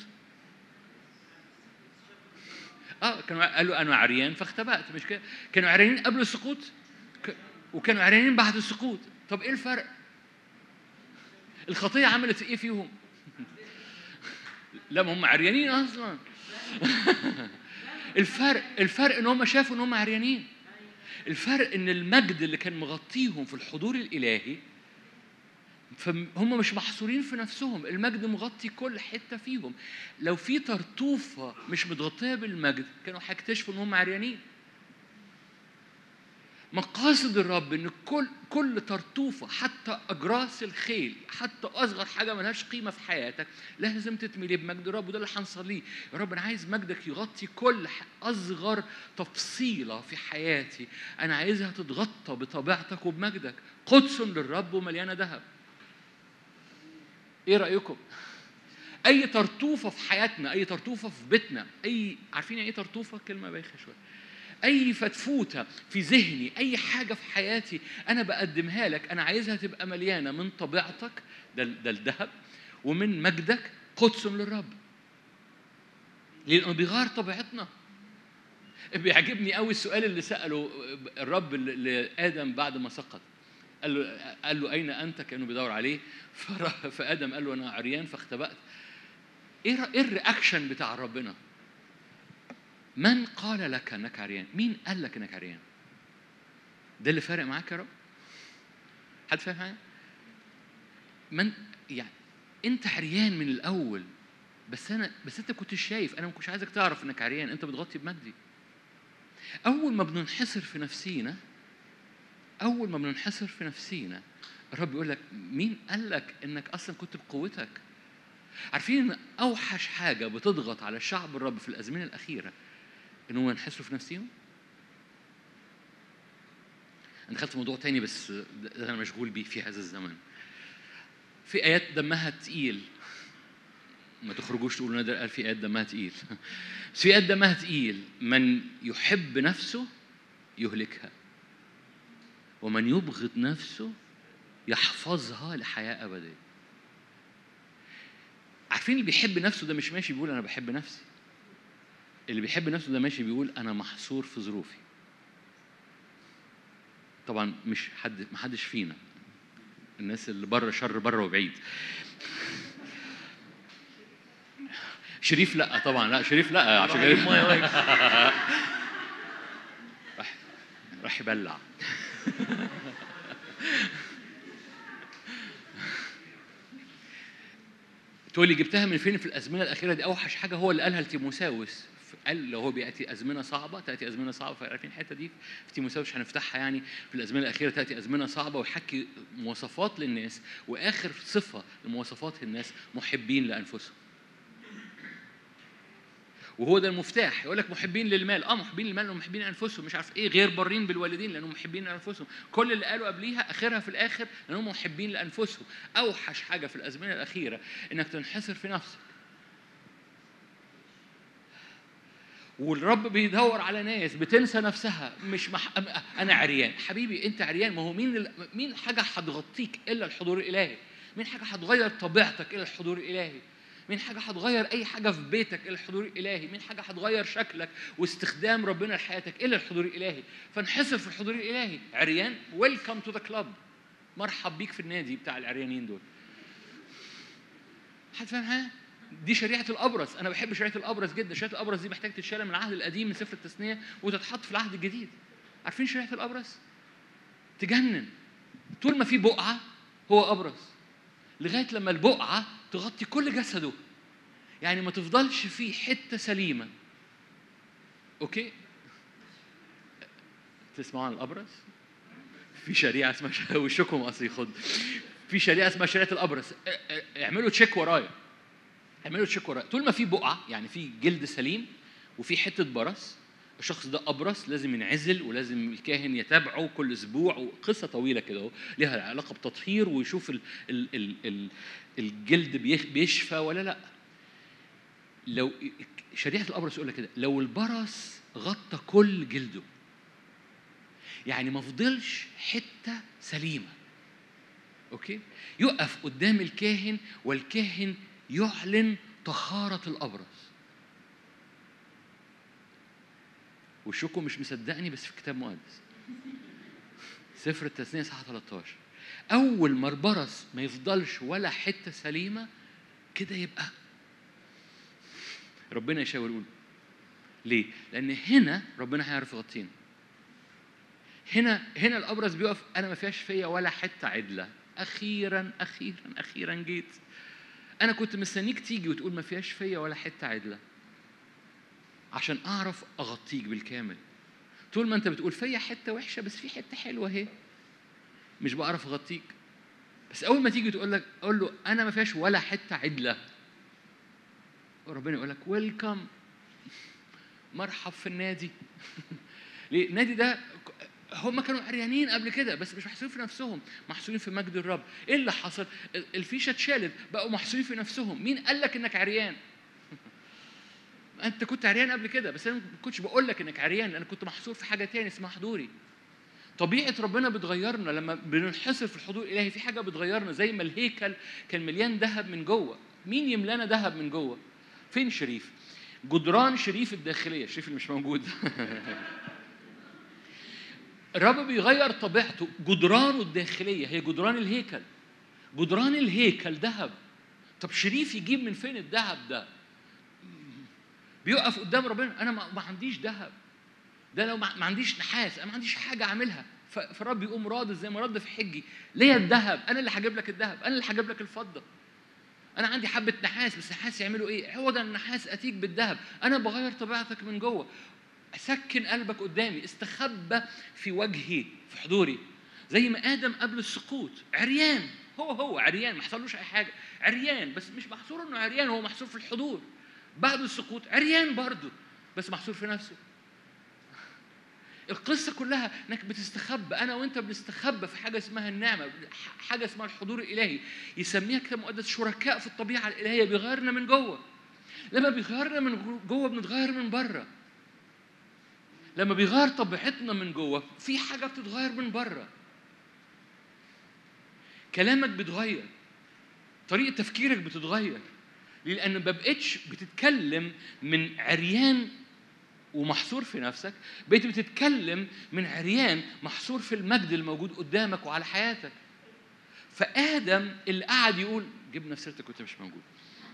اه كانوا قالوا انا عريان فاختبأت مش كده كانوا عريانين قبل السقوط ك- وكانوا عريانين بعد السقوط طب ايه الفرق الخطيه عملت ايه فيهم لا ما هم عريانين اصلا الفرق الفرق ان هم شافوا ان هم عريانين الفرق ان المجد اللي كان مغطيهم في الحضور الالهي فهم مش محصورين في نفسهم المجد مغطي كل حته فيهم لو في طرطوفه مش متغطيه بالمجد كانوا هيكتشفوا ان هم عريانين مقاصد الرب ان كل كل طرطوفه حتى اجراس الخيل حتى اصغر حاجه ملهاش قيمه في حياتك لازم تتملي بمجد الرب وده اللي هنصليه يا رب انا عايز مجدك يغطي كل ح- اصغر تفصيله في حياتي انا عايزها تتغطى بطبيعتك وبمجدك قدس للرب ومليانه ذهب ايه رايكم اي طرطوفه في حياتنا اي طرطوفه في بيتنا اي عارفين يعني ايه طرطوفه كلمه بايخه شويه اي فتفوته في ذهني اي حاجه في حياتي انا بقدمها لك انا عايزها تبقى مليانه من طبيعتك ده ده الذهب ومن مجدك قدس للرب لانه بيغير طبيعتنا بيعجبني قوي السؤال اللي ساله الرب ل- لادم بعد ما سقط قال له قال له اين انت كانوا بيدور عليه فراح- فادم قال له انا عريان فاختبأت ايه ر- ايه الرياكشن بتاع ربنا من قال لك انك عريان مين قال لك انك عريان ده اللي فارق معاك يا رب حد فاهم حاجه من يعني انت عريان من الاول بس انا بس انت كنت شايف انا ما كنتش عايزك تعرف انك عريان انت بتغطي بمجدي اول ما بننحصر في نفسينا اول ما بننحصر في نفسينا الرب يقول لك مين قال لك انك اصلا كنت بقوتك عارفين ان اوحش حاجه بتضغط على شعب الرب في الازمنه الاخيره انهم ينحسروا في نفسهم انا دخلت في موضوع تاني بس ده ده انا مشغول بيه في هذا الزمن في ايات دمها تقيل ما تخرجوش تقولوا نادر قال في ايات دمها تقيل بس في ايات دمها تقيل من يحب نفسه يهلكها ومن يبغض نفسه يحفظها لحياه ابديه عارفين اللي بيحب نفسه ده مش ماشي بيقول انا بحب نفسي اللي بيحب نفسه ده ماشي بيقول انا محصور في ظروفي طبعا مش حد ما حدش فينا الناس اللي بره شر بره وبعيد شريف لا طبعا لا شريف لا عشان راح يجيب مية ويجي. راح راح يبلع تقول لي جبتها من فين في الازمنه الاخيره دي اوحش حاجه هو اللي قالها لتيموساوس قال لو هو بياتي ازمنه صعبه تاتي ازمنه صعبه فعارفين الحته دي في تيموساوس مش هنفتحها يعني في الازمنه الاخيره تاتي ازمنه صعبه ويحكي مواصفات للناس واخر صفه لمواصفات الناس محبين لانفسهم وهو ده المفتاح يقول لك محبين للمال اه محبين للمال لانهم محبين انفسهم مش عارف ايه غير بارين بالوالدين لانهم محبين لانفسهم كل اللي قالوا قبليها اخرها في الاخر انهم محبين لانفسهم اوحش حاجه في الازمنه الاخيره انك تنحصر في نفسك والرب بيدور على ناس بتنسى نفسها مش مح... انا عريان حبيبي انت عريان ما هو مين ال... مين حاجه هتغطيك الا الحضور الالهي مين حاجه هتغير طبيعتك الا الحضور الالهي مين حاجه هتغير اي حاجه في بيتك الا الحضور الالهي مين حاجه هتغير شكلك واستخدام ربنا لحياتك الا الحضور الالهي فانحصر في الحضور الالهي عريان ويلكم تو ذا كلاب مرحب بيك في النادي بتاع العريانين دول حد فاهم حاجه دي شريعه الابرص انا بحب شريعه الابرص جدا شريعه الابرص دي محتاج تتشال من العهد القديم من سفر التثنيه وتتحط في العهد الجديد عارفين شريعه الابرص تجنن طول ما في بقعه هو ابرص لغايه لما البقعه تغطي كل جسده يعني ما تفضلش فيه حته سليمه اوكي تسمعوا عن الابرص في شريعه اسمها ش- وشكم اصلي خد في شريعه اسمها شريعه الابرص ا- ا- اعملوا تشيك ورايا اعملوا تشيك ورايا طول ما في بقعه يعني في جلد سليم وفي حته برص الشخص ده ابرص لازم ينعزل ولازم الكاهن يتابعه كل اسبوع وقصه طويله كده اهو ليها علاقه بتطهير ويشوف ال ال ال ال الجلد بيخ- بيشفى ولا لا لو شريعه الابرص يقول لك كده لو البرص غطى كل جلده يعني ما فضلش حته سليمه اوكي يقف قدام الكاهن والكاهن يعلن طهاره الابرص وشكم مش مصدقني بس في كتاب مقدس سفر التثنية صحة 13 أول ما البرص ما يفضلش ولا حتة سليمة كده يبقى ربنا يشاور يقول ليه؟ لأن هنا ربنا هيعرف يغطينا هنا هنا الأبرص بيقف أنا ما فيهاش فيا ولا حتة عدلة أخيرا أخيرا أخيرا جيت أنا كنت مستنيك تيجي وتقول ما فيهاش فيا ولا حتة عدلة عشان أعرف أغطيك بالكامل طول ما أنت بتقول فيا حتة وحشة بس في حتة حلوة أهي مش بعرف أغطيك بس أول ما تيجي تقول لك أقول له أنا ما فيهاش ولا حتة عدلة وربنا يقول لك ويلكم مرحب في النادي ليه النادي ده هم كانوا عريانين قبل كده بس مش محصورين في نفسهم محصورين في مجد الرب ايه اللي حصل الفيشه اتشالت بقوا محصورين في نفسهم مين قال لك انك عريان انت كنت عريان قبل كده بس انا ما كنتش بقول لك انك عريان انا كنت محصور في حاجه تاني اسمها حضوري طبيعه ربنا بتغيرنا لما بننحصر في الحضور الالهي في حاجه بتغيرنا زي ما الهيكل كان مليان ذهب من جوه مين يملانا ذهب من جوه فين شريف جدران شريف الداخليه شريف اللي مش موجود الرب بيغير طبيعته جدرانه الداخليه هي جدران الهيكل جدران الهيكل ذهب طب شريف يجيب من فين الذهب ده بيقف قدام ربنا انا ما ما عنديش ذهب ده لو ما ما عنديش نحاس انا ما عنديش حاجه اعملها ف- فالرب يقوم راضي زي ما رد في حجي ليا الذهب انا اللي هجيب لك الذهب انا اللي هجيب لك الفضه انا عندي حبه نحاس بس نحاس يعملوا ايه عوضا النحاس اتيك بالذهب انا بغير طبيعتك من جوه سكن قلبك قدامي استخبى في وجهي في حضوري زي ما ادم قبل السقوط عريان هو هو عريان ما حصلوش اي حاجه عريان بس مش محصور انه عريان هو محصور في الحضور بعد السقوط عريان برضه بس محصور في نفسه القصة كلها انك بتستخبى انا وانت بنستخبى في حاجة اسمها النعمة حاجة اسمها الحضور الالهي يسميها كتاب مقدس شركاء في الطبيعة الالهية بيغيرنا من جوه لما بيغيرنا من جوه بنتغير من بره لما بيغير طبيعتنا من جوه في حاجة بتتغير من بره كلامك بيتغير طريقة تفكيرك بتتغير ليه؟ لأن ما بقتش بتتكلم من عريان ومحصور في نفسك بقيت بتتكلم من عريان محصور في المجد الموجود قدامك وعلى حياتك فآدم اللي قعد يقول جبنا في سيرتك كنت مش موجود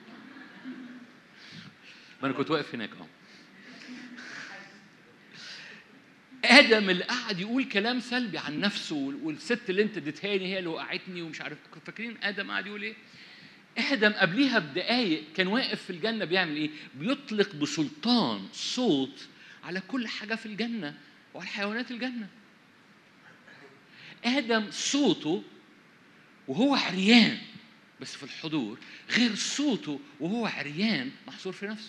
ما أنا كنت واقف هناك أهو ادم اللي قعد يقول كلام سلبي عن نفسه والست اللي انت اديتهاني هي اللي وقعتني ومش عارف فاكرين ادم قعد يقول ايه؟ ادم قبليها بدقايق كان واقف في الجنه بيعمل ايه؟ بيطلق بسلطان صوت على كل حاجه في الجنه وعلى حيوانات الجنه. ادم صوته وهو عريان بس في الحضور غير صوته وهو عريان محصور في نفسه.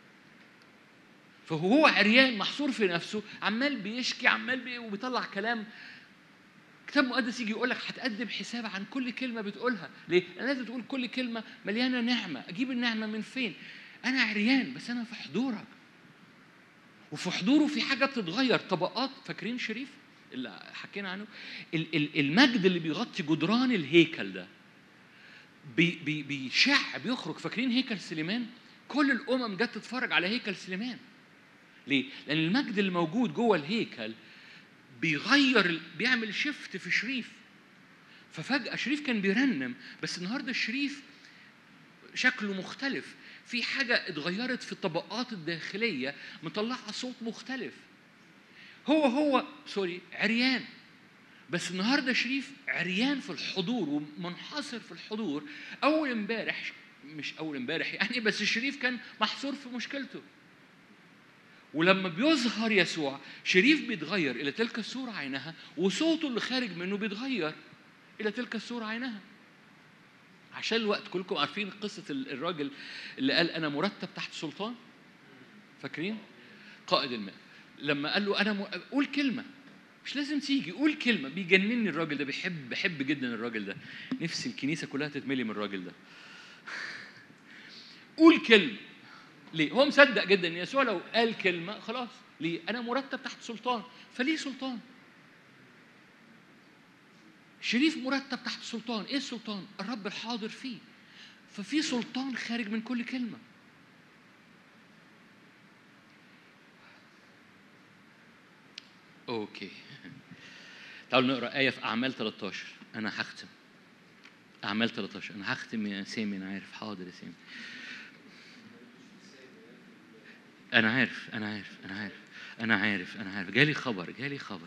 فهو عريان محصور في نفسه عمال بيشكي عمال بي وبيطلع كلام كتاب مقدس يجي يقول لك هتقدم حساب عن كل كلمه بتقولها ليه انا لازم تقول كل كلمه مليانه نعمه اجيب النعمه من فين انا عريان بس انا في حضورك وفي حضوره في حاجه بتتغير طبقات فاكرين شريف اللي حكينا عنه ال- ال- المجد اللي بيغطي جدران الهيكل ده بي بي بيشع بيخرج فاكرين هيكل سليمان كل الامم جت تتفرج على هيكل سليمان ليه؟ لأن المجد اللي موجود جوه الهيكل بيغير ال- بيعمل شيفت في شريف ففجأة شريف كان بيرنم بس النهارده الشريف شكله مختلف في حاجة اتغيرت في الطبقات الداخلية مطلعة صوت مختلف هو هو سوري عريان بس النهارده شريف عريان في الحضور ومنحصر في الحضور اول امبارح مش اول امبارح يعني بس شريف كان محصور في مشكلته ولما بيظهر يسوع شريف بيتغير الى تلك الصوره عينها وصوته اللي خارج منه بيتغير الى تلك الصوره عينها عشان الوقت كلكم عارفين قصه ال- الراجل اللي قال انا مرتب تحت سلطان فاكرين قائد الماء لما قال له انا م... قول كلمه مش لازم تيجي قول كلمه بيجنني الراجل ده بيحب بحب جدا الراجل ده نفسي الكنيسه كلها تتملي من الراجل ده قول كلمه ليه هو مصدق جدا ان يسوع لو قال كلمه خلاص ليه انا مرتب تحت سلطان فليه سلطان شريف مرتب تحت سلطان ايه السلطان الرب الحاضر فيه ففي سلطان خارج من كل كلمه اوكي تعالوا نقرا ايه في اعمال 13 انا هختم اعمال 13 انا هختم يا سامي انا عارف حاضر يا سامي انا عارف انا عارف انا عارف انا عارف انا عارف جالي خبر جالي خبر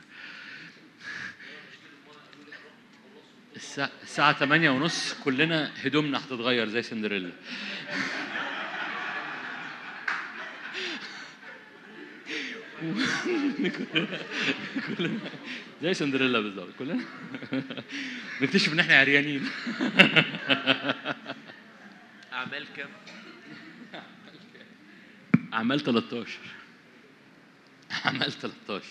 الساعة الساعة 8 ونص كلنا هدومنا هتتغير زي سندريلا كلنا زي سندريلا بالظبط كلنا نكتشف ان احنا عريانين اعمال كام اعمال 13 اعمال 13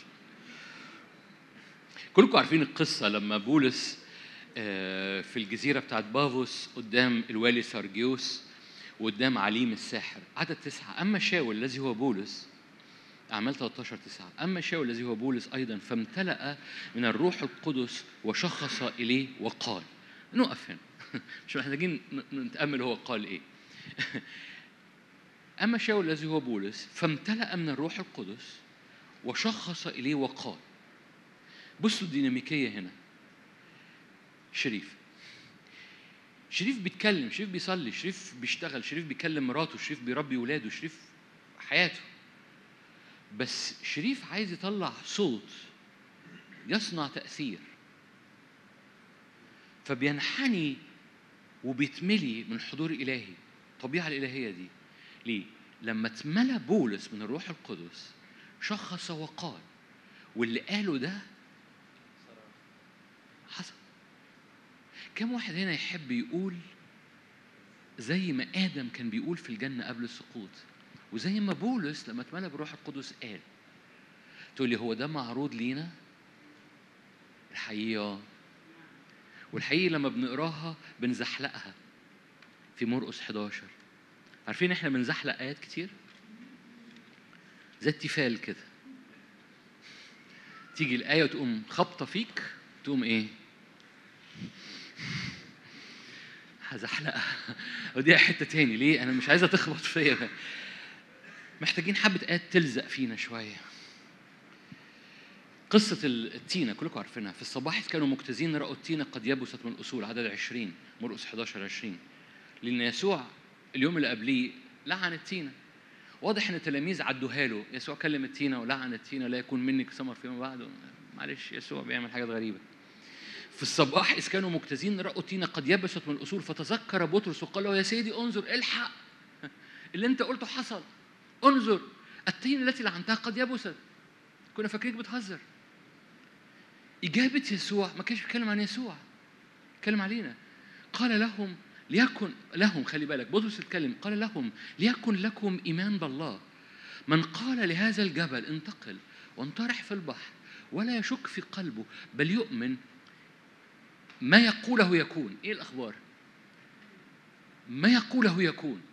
كلكم عارفين القصه لما بولس آه، في الجزيره بتاعت بافوس قدام الوالي سارجيوس وقدام عليم الساحر عدد تسعة أما شاول الذي هو بولس أعمال 13 تسعة أما شاول الذي هو بولس أيضا فامتلأ من الروح القدس وشخص إليه وقال نقف هنا مش محتاجين ن- نتأمل هو قال إيه أما شاول الذي هو بولس فامتلأ من الروح القدس وشخص إليه وقال بصوا الديناميكية هنا شريف شريف بيتكلم شريف بيصلي شريف بيشتغل شريف بيكلم مراته شريف بيربي ولاده شريف حياته بس شريف عايز يطلع صوت يصنع تأثير فبينحني وبيتملي من حضور إلهي الطبيعة الإلهية دي ليه؟ لما اتملى بولس من الروح القدس شخص وقال واللي قاله ده حصل كم واحد هنا يحب يقول زي ما آدم كان بيقول في الجنة قبل السقوط وزي ما بولس لما اتملى بالروح القدس قال تقول لي هو ده معروض لينا الحقيقة والحقيقة لما بنقراها بنزحلقها في مرقس 11 عارفين احنا بنزحلق آيات كتير زي التيفال كده تيجي الآية وتقوم خبطة فيك تقوم إيه؟ هزحلقها ودي حتة تاني ليه؟ أنا مش عايزة تخبط فيا محتاجين حبة آيات تلزق فينا شوية قصة التينة كلكم عارفينها في الصباح إذ كانوا مجتازين رأوا التينة قد يبست من الأصول عدد 20 مرقس 11 20 لأن يسوع اليوم اللي قبليه لعن التينة واضح ان التلاميذ عدوها له يسوع كلم التينه ولعن التينه لا يكون منك ثمر فيما بعد معلش يسوع بيعمل حاجات غريبه في الصباح إذ كانوا مجتازين رأوا التينة قد يبست من الأصول فتذكر بطرس وقال له يا سيدي انظر الحق اللي أنت قلته حصل انظر التين التي لعنتها قد يبست كنا فاكرينك بتهزر إجابة يسوع ما كانش بيتكلم عن يسوع بيتكلم علينا قال لهم ليكن لهم خلي بالك بطرس اتكلم قال لهم ليكن لكم إيمان بالله من قال لهذا الجبل انتقل وانطرح في البحر ولا يشك في قلبه بل يؤمن ما يقوله يكون ايه الاخبار ما يقوله يكون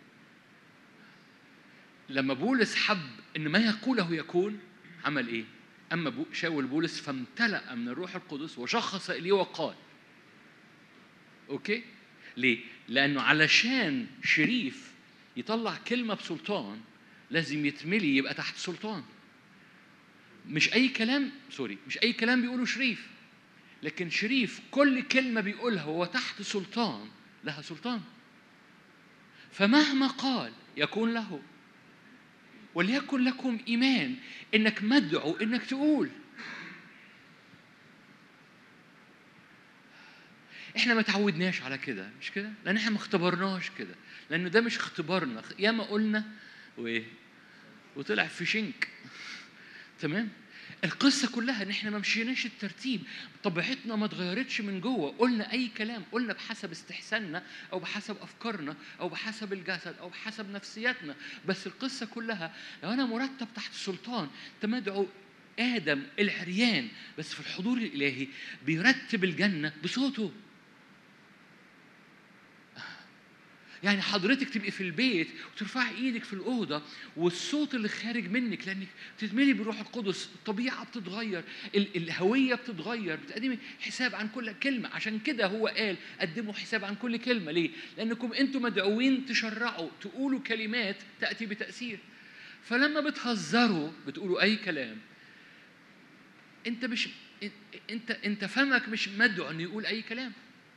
لما بولس حب ان ما يقوله يكون عمل ايه اما بو شاول بولس فامتلأ من الروح القدس وشخص اليه وقال اوكي ليه لانه علشان شريف يطلع كلمه بسلطان لازم يتملي يبقى تحت سلطان مش اي كلام سوري مش اي كلام بيقوله شريف لكن شريف كل كلمة بيقولها هو تحت سلطان لها سلطان فمهما قال يكون له وليكن لكم إيمان إنك مدعو إنك تقول احنا ما تعودناش على كده مش كده لان احنا ما اختبرناش كده لانه ده مش اختبارنا ياما قلنا وايه وطلع في شنك تمام القصه كلها ان احنا ما مشيناش الترتيب طبيعتنا ما اتغيرتش من جوه قلنا اي كلام قلنا بحسب استحساننا او بحسب افكارنا او بحسب الجسد او بحسب نفسياتنا بس القصه كلها لو انا مرتب تحت السلطان تمدعو ادم العريان بس في الحضور الالهي بيرتب الجنه بصوته يعني حضرتك تبقي في البيت وترفعي ايدك في الاوضه والصوت اللي خارج منك لانك بتتملي بالروح القدس الطبيعه بتتغير ال- الهويه بتتغير بتقدمي حساب عن كل كلمه عشان كده هو قال قدموا حساب عن كل كلمه ليه لانكم انتم مدعوين تشرعوا تقولوا كلمات تاتي بتاثير فلما بتهزروا بتقولوا اي كلام انت مش انت انت فمك مش مدعو انه يقول اي كلام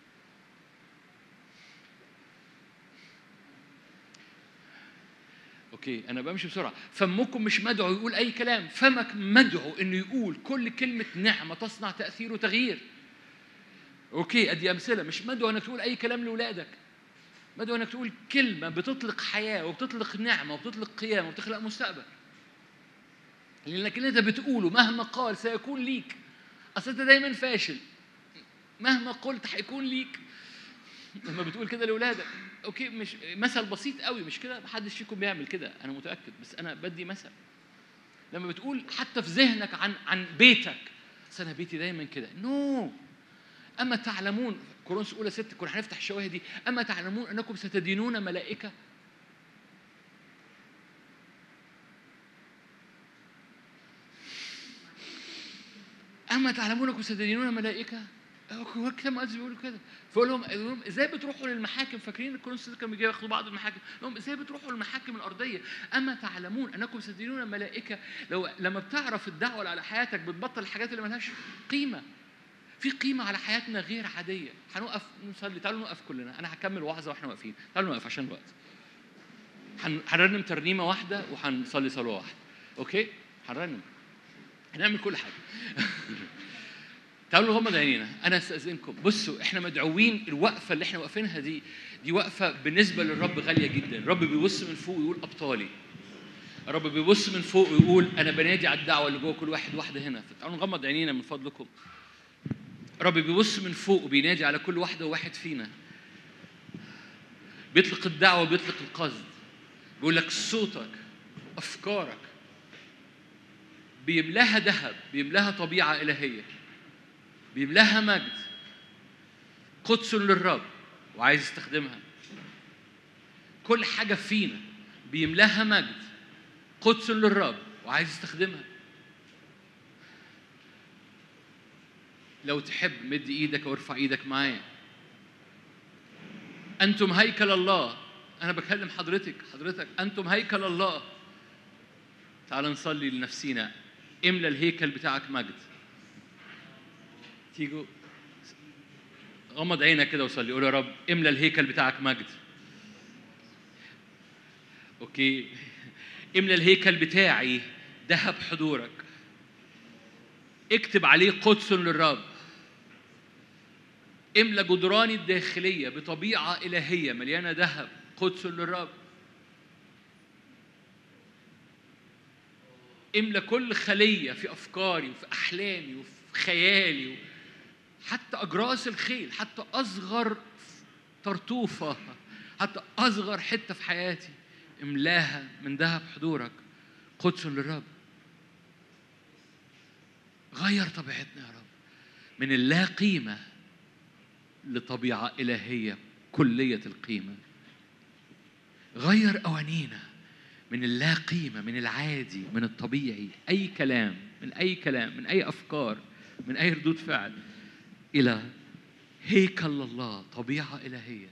اوكي انا بمشي بسرعه فمكم مش مدعو يقول اي كلام فمك مدعو انه يقول كل كلمه نعمه تصنع تاثير وتغيير اوكي ادي امثله مش مدعو انك تقول اي كلام لاولادك مدعو انك تقول كلمه بتطلق حياه وبتطلق نعمه وبتطلق قيامه وبتخلق مستقبل لانك اللي انت بتقوله مهما قال سيكون ليك اصل انت دايما فاشل مهما قلت هيكون ليك لما بتقول كده لاولادك اوكي مش مثل بسيط قوي مش كده محدش فيكم بيعمل كده انا متاكد بس انا بدي مثل لما بتقول حتى في ذهنك عن عن بيتك اصل انا بيتي دايما كده نو اما تعلمون كورنثوس اولى ست كنا هنفتح الشواهد دي اما تعلمون انكم ستدينون ملائكه اما تعلمون انكم ستدينون ملائكه هو الكتاب المقدس بيقولوا كده فقول لهم يقول لهم ازاي بتروحوا للمحاكم فاكرين الكورنثوس كانوا بيجوا ياخدوا بعض المحاكم قال لهم ازاي بتروحوا للمحاكم الارضيه اما تعلمون انكم ستدينون ملائكه لو لما بتعرف الدعوه اللي على حياتك بتبطل الحاجات اللي ملهاش قيمه في قيمة على حياتنا غير عادية هنقف نصلي تعالوا نقف كلنا أنا هكمل وعظة وإحنا واقفين تعالوا نقف عشان الوقت هن- هنرنم ترنيمة واحدة وهنصلي صلاة واحدة أوكي هنرنم هنعمل كل حاجة تعالوا غمض عينينا انا استاذنكم بصوا احنا مدعوين الوقفه اللي احنا واقفينها دي دي وقفه بالنسبه للرب غاليه جدا الرب بيبص من فوق ويقول ابطالي الرب بيبص من فوق ويقول انا بنادي على الدعوه اللي جوه كل واحد واحده هنا فتعالوا نغمض عينينا من فضلكم الرب بيبص من فوق وبينادي على كل واحده وواحد فينا بيطلق الدعوه وبيطلق القصد بيقول لك صوتك افكارك بيملاها ذهب بيملاها طبيعه الهيه بيملاها مجد قدس للرب وعايز يستخدمها كل حاجة فينا بيملاها مجد قدس للرب وعايز يستخدمها لو تحب مد ايدك وارفع ايدك معايا انتم هيكل الله انا بكلم حضرتك حضرتك انتم هيكل الله تعال نصلي لنفسينا املى الهيكل بتاعك مجد تيجوا غمض عينك كده وصلي قول يا رب املى الهيكل بتاعك مجد اوكي املى الهيكل بتاعي ذهب حضورك اكتب عليه قدس للرب املى جدراني الداخليه بطبيعه الهيه مليانه ذهب قدس للرب املى كل خليه في افكاري وفي احلامي وفي خيالي حتى اجراس الخيل حتى اصغر طرطوفه حتى اصغر حته في حياتي املاها من ذهب حضورك قدس للرب غير طبيعتنا يا رب من اللا قيمه لطبيعه الهيه كليه القيمه غير أوانينا من اللا قيمة من العادي من الطبيعي أي كلام من أي كلام من أي أفكار من أي ردود فعل إلى هيكل الله طبيعة إلهية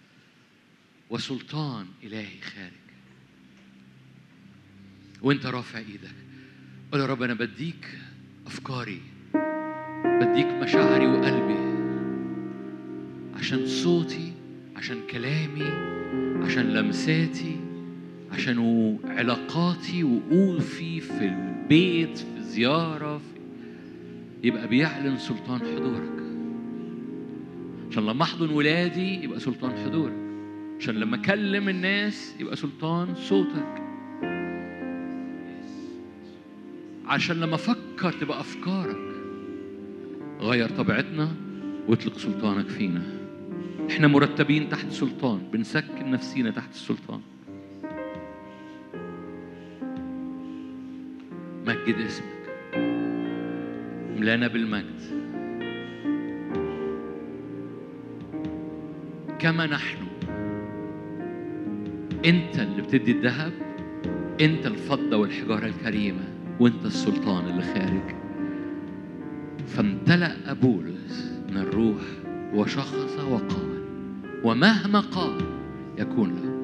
وسلطان إلهي خارج وانت رافع ايدك قول يا رب انا بديك افكاري بديك مشاعري وقلبي عشان صوتي عشان كلامي عشان لمساتي عشان علاقاتي وقوفي في البيت في زيارة في يبقى بيعلن سلطان حضورك عشان لما احضن ولادي يبقى سلطان حضورك عشان لما اكلم الناس يبقى سلطان صوتك عشان لما افكر تبقى افكارك غير طبيعتنا واطلق سلطانك فينا احنا مرتبين تحت سلطان بنسكن نفسينا تحت السلطان مجد اسمك ملانا بالمجد كما نحن انت اللي بتدي الذهب انت الفضة والحجارة الكريمة وانت السلطان اللي خارج فامتلأ بولس من الروح وشخص وقال ومهما قال يكون له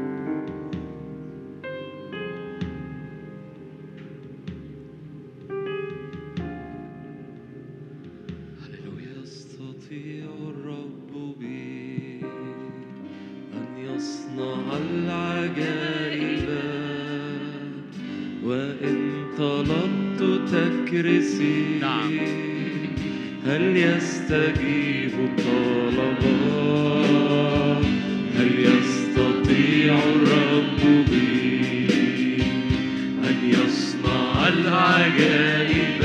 هللويا يستطيع الرب بي أن يصنع العجائب وإن طلبت تكرسي نعم. هل يستجيب الطلبات هل يستطيع الرب بي أن يصنع العجائب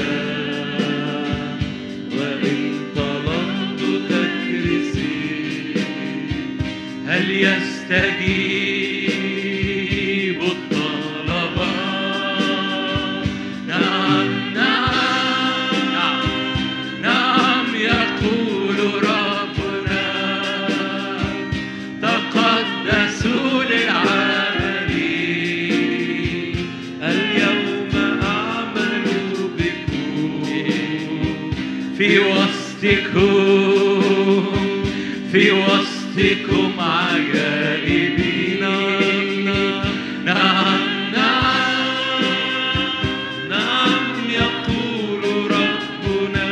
وإن طلبت تكرسي هل يستجيب الطلبات نعم نعم نعم يقول ربنا تقدسوا للعمل اليوم أعمل بكم في وسطكم في وسطكم عجائبي نعم نعم نعم نعم يقول ربنا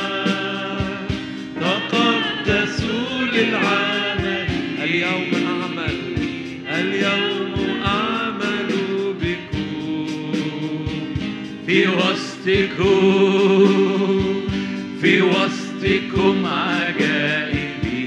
تقدسوا للعمل اليوم أعمل اليوم أعمل بكم في وسطكم في وسطكم عجائبي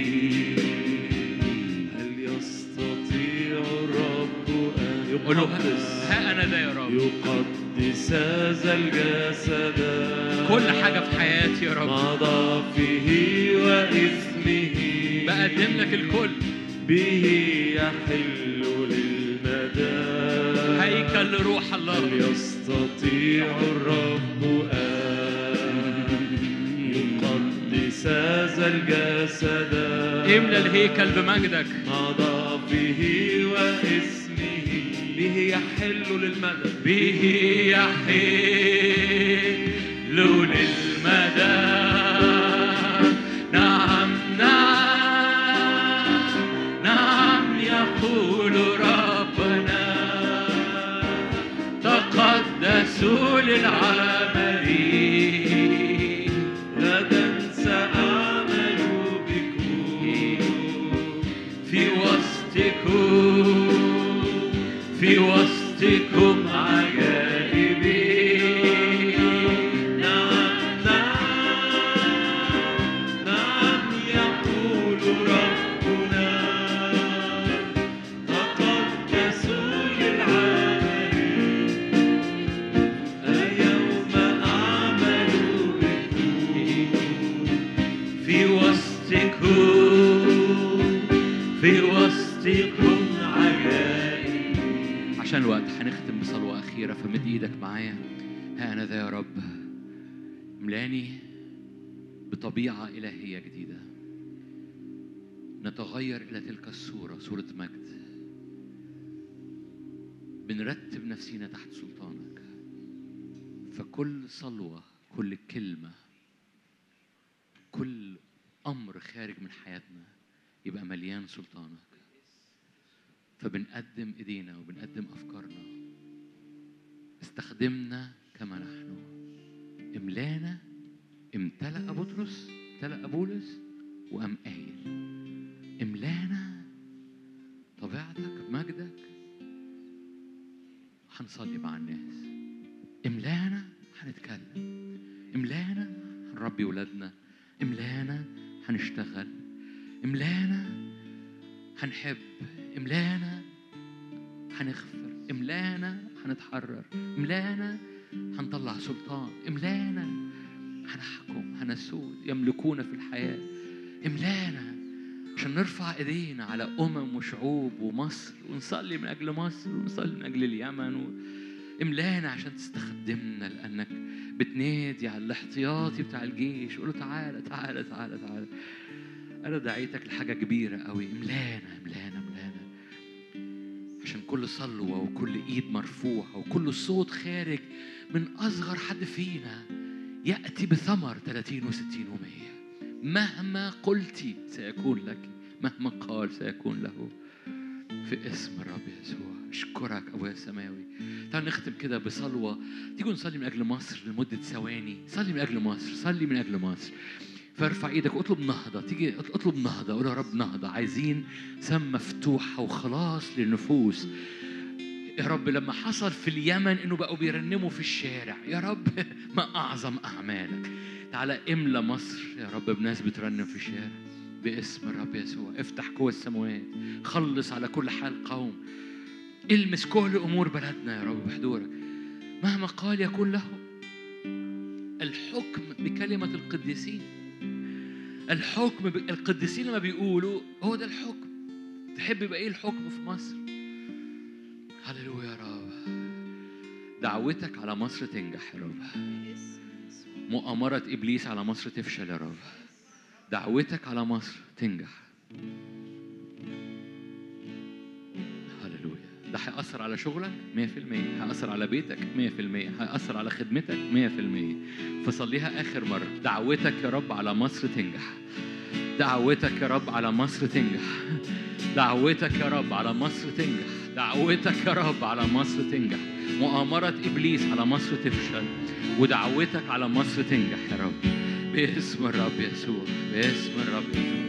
هل يستطيع الرب أن قولوا يقدس ها انا ده يا رب يقدس هذا الجسد كل حاجة في حياتي يا رب مع ضعفه وإثمه بقدم لك الكل به يحل للمدى هيكل لروح هل الله يستطيع الرب أن يقدس هذا الجسد املى الهيكل بمجدك مع ضعفه واسمه به يحل للمدى به يحل للمدى نعم نعم نعم يقول ربنا تقدسوا للعمل غدا سأعمل بكم في وسطكم في وسطكم عجائبي نعم نعم نعم يقول ربنا تقدسوا للعمل اليوم أعمل بكم في وسطكم في وسطكم عجائب عشان الوقت هنختم بصلوة أخيرة فمد إيدك معايا ها أنا ذا يا رب املاني بطبيعة إلهية جديدة نتغير إلى تلك الصورة صورة مجد بنرتب نفسينا تحت سلطانك فكل صلوة كل كلمة كل أمر خارج من حياتنا يبقى مليان سلطانك فبنقدم إيدينا وبنقدم أفكارنا استخدمنا كما نحن املانا امتلأ بطرس امتلأ بولس وقام قايل املانا طبيعتك مجدك هنصلي مع الناس املانا هنتكلم املانا هنربي ولادنا املانا هنشتغل املانا هنحب املانا هنغفر املانا هنتحرر املانا هنطلع سلطان املانا هنحكم هنسود يملكون في الحياة املانا عشان نرفع ايدينا على امم وشعوب ومصر ونصلي من اجل مصر ونصلي من اجل اليمن و... املانا عشان تستخدمنا لانك بتنادي على الاحتياطي بتاع الجيش قول له تعالى تعالى تعالى تعالى انا دعيتك لحاجه كبيره قوي املانا املانا املانا عشان كل صلوة وكل إيد مرفوعة وكل صوت خارج من أصغر حد فينا يأتي بثمر 30 و60 و100 مهما قلتي سيكون لك مهما قال سيكون له في اسم الرب يسوع اشكرك ابويا السماوي تعال نختم كده بصلوه تيجوا نصلي من اجل مصر لمده ثواني صلي من اجل مصر صلي من اجل مصر فارفع ايدك واطلب نهضه تيجي اطلب نهضه قول يا رب نهضه عايزين سم مفتوحه وخلاص للنفوس يا رب لما حصل في اليمن انه بقوا بيرنموا في الشارع يا رب ما اعظم اعمالك تعالى املى مصر يا رب بناس بترنم في الشارع باسم الرب يسوع افتح قوى السماوات خلص على كل حال قوم المس كل امور بلدنا يا رب بحضورك مهما قال يكون له الحكم بكلمه القديسين الحكم ب... القديسين لما بيقولوا هو ده الحكم تحب يبقى ايه الحكم في مصر هللويا يا رب دعوتك على مصر تنجح يا رب مؤامرة إبليس على مصر تفشل يا رب دعوتك على مصر تنجح هللويا ده هيأثر على شغلك 100% هيأثر على بيتك 100% هيأثر على خدمتك 100% فصليها آخر مرة دعوتك يا رب على مصر تنجح دعوتك يا رب على مصر تنجح دعوتك يا رب على مصر تنجح دعوتك يا رب على مصر تنجح مؤامرة إبليس على مصر تفشل ودعوتك على مصر تنجح يا رب باسم الرب يسوع باسم الرب يسوع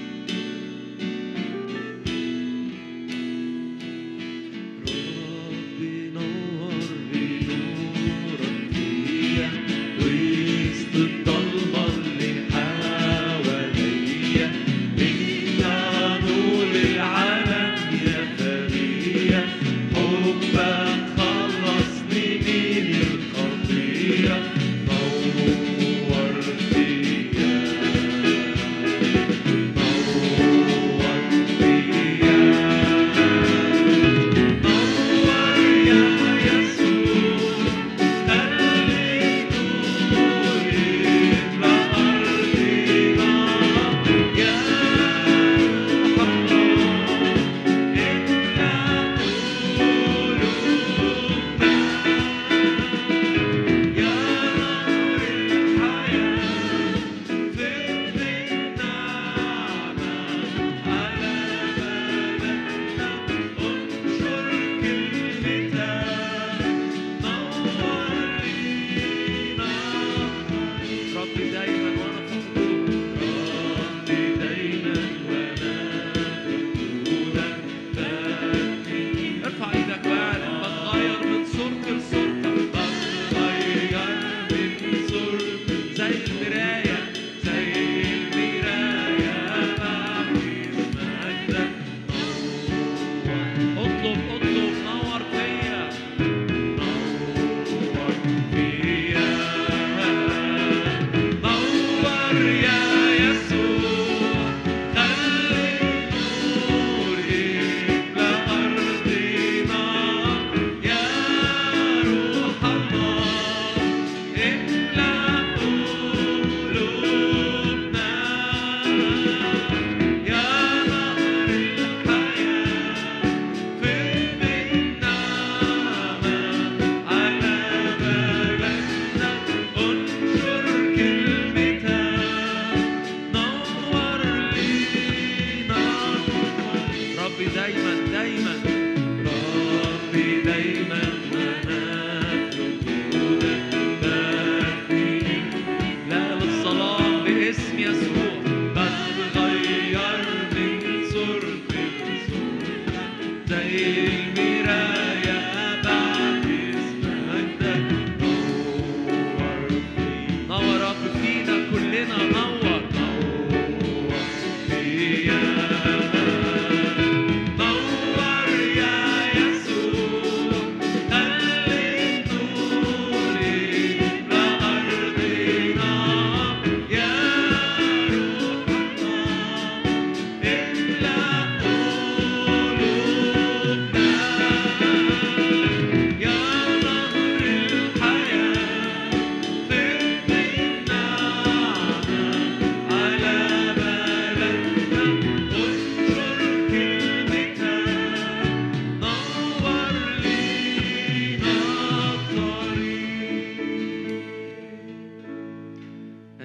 ربي نور بنورك فيا وسط الضلمة اللي حواليا انت نور العالم يا فريا حبك خلصني من الخطية نور فيا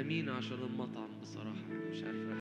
امين عشان المطعم بصراحه مش عارف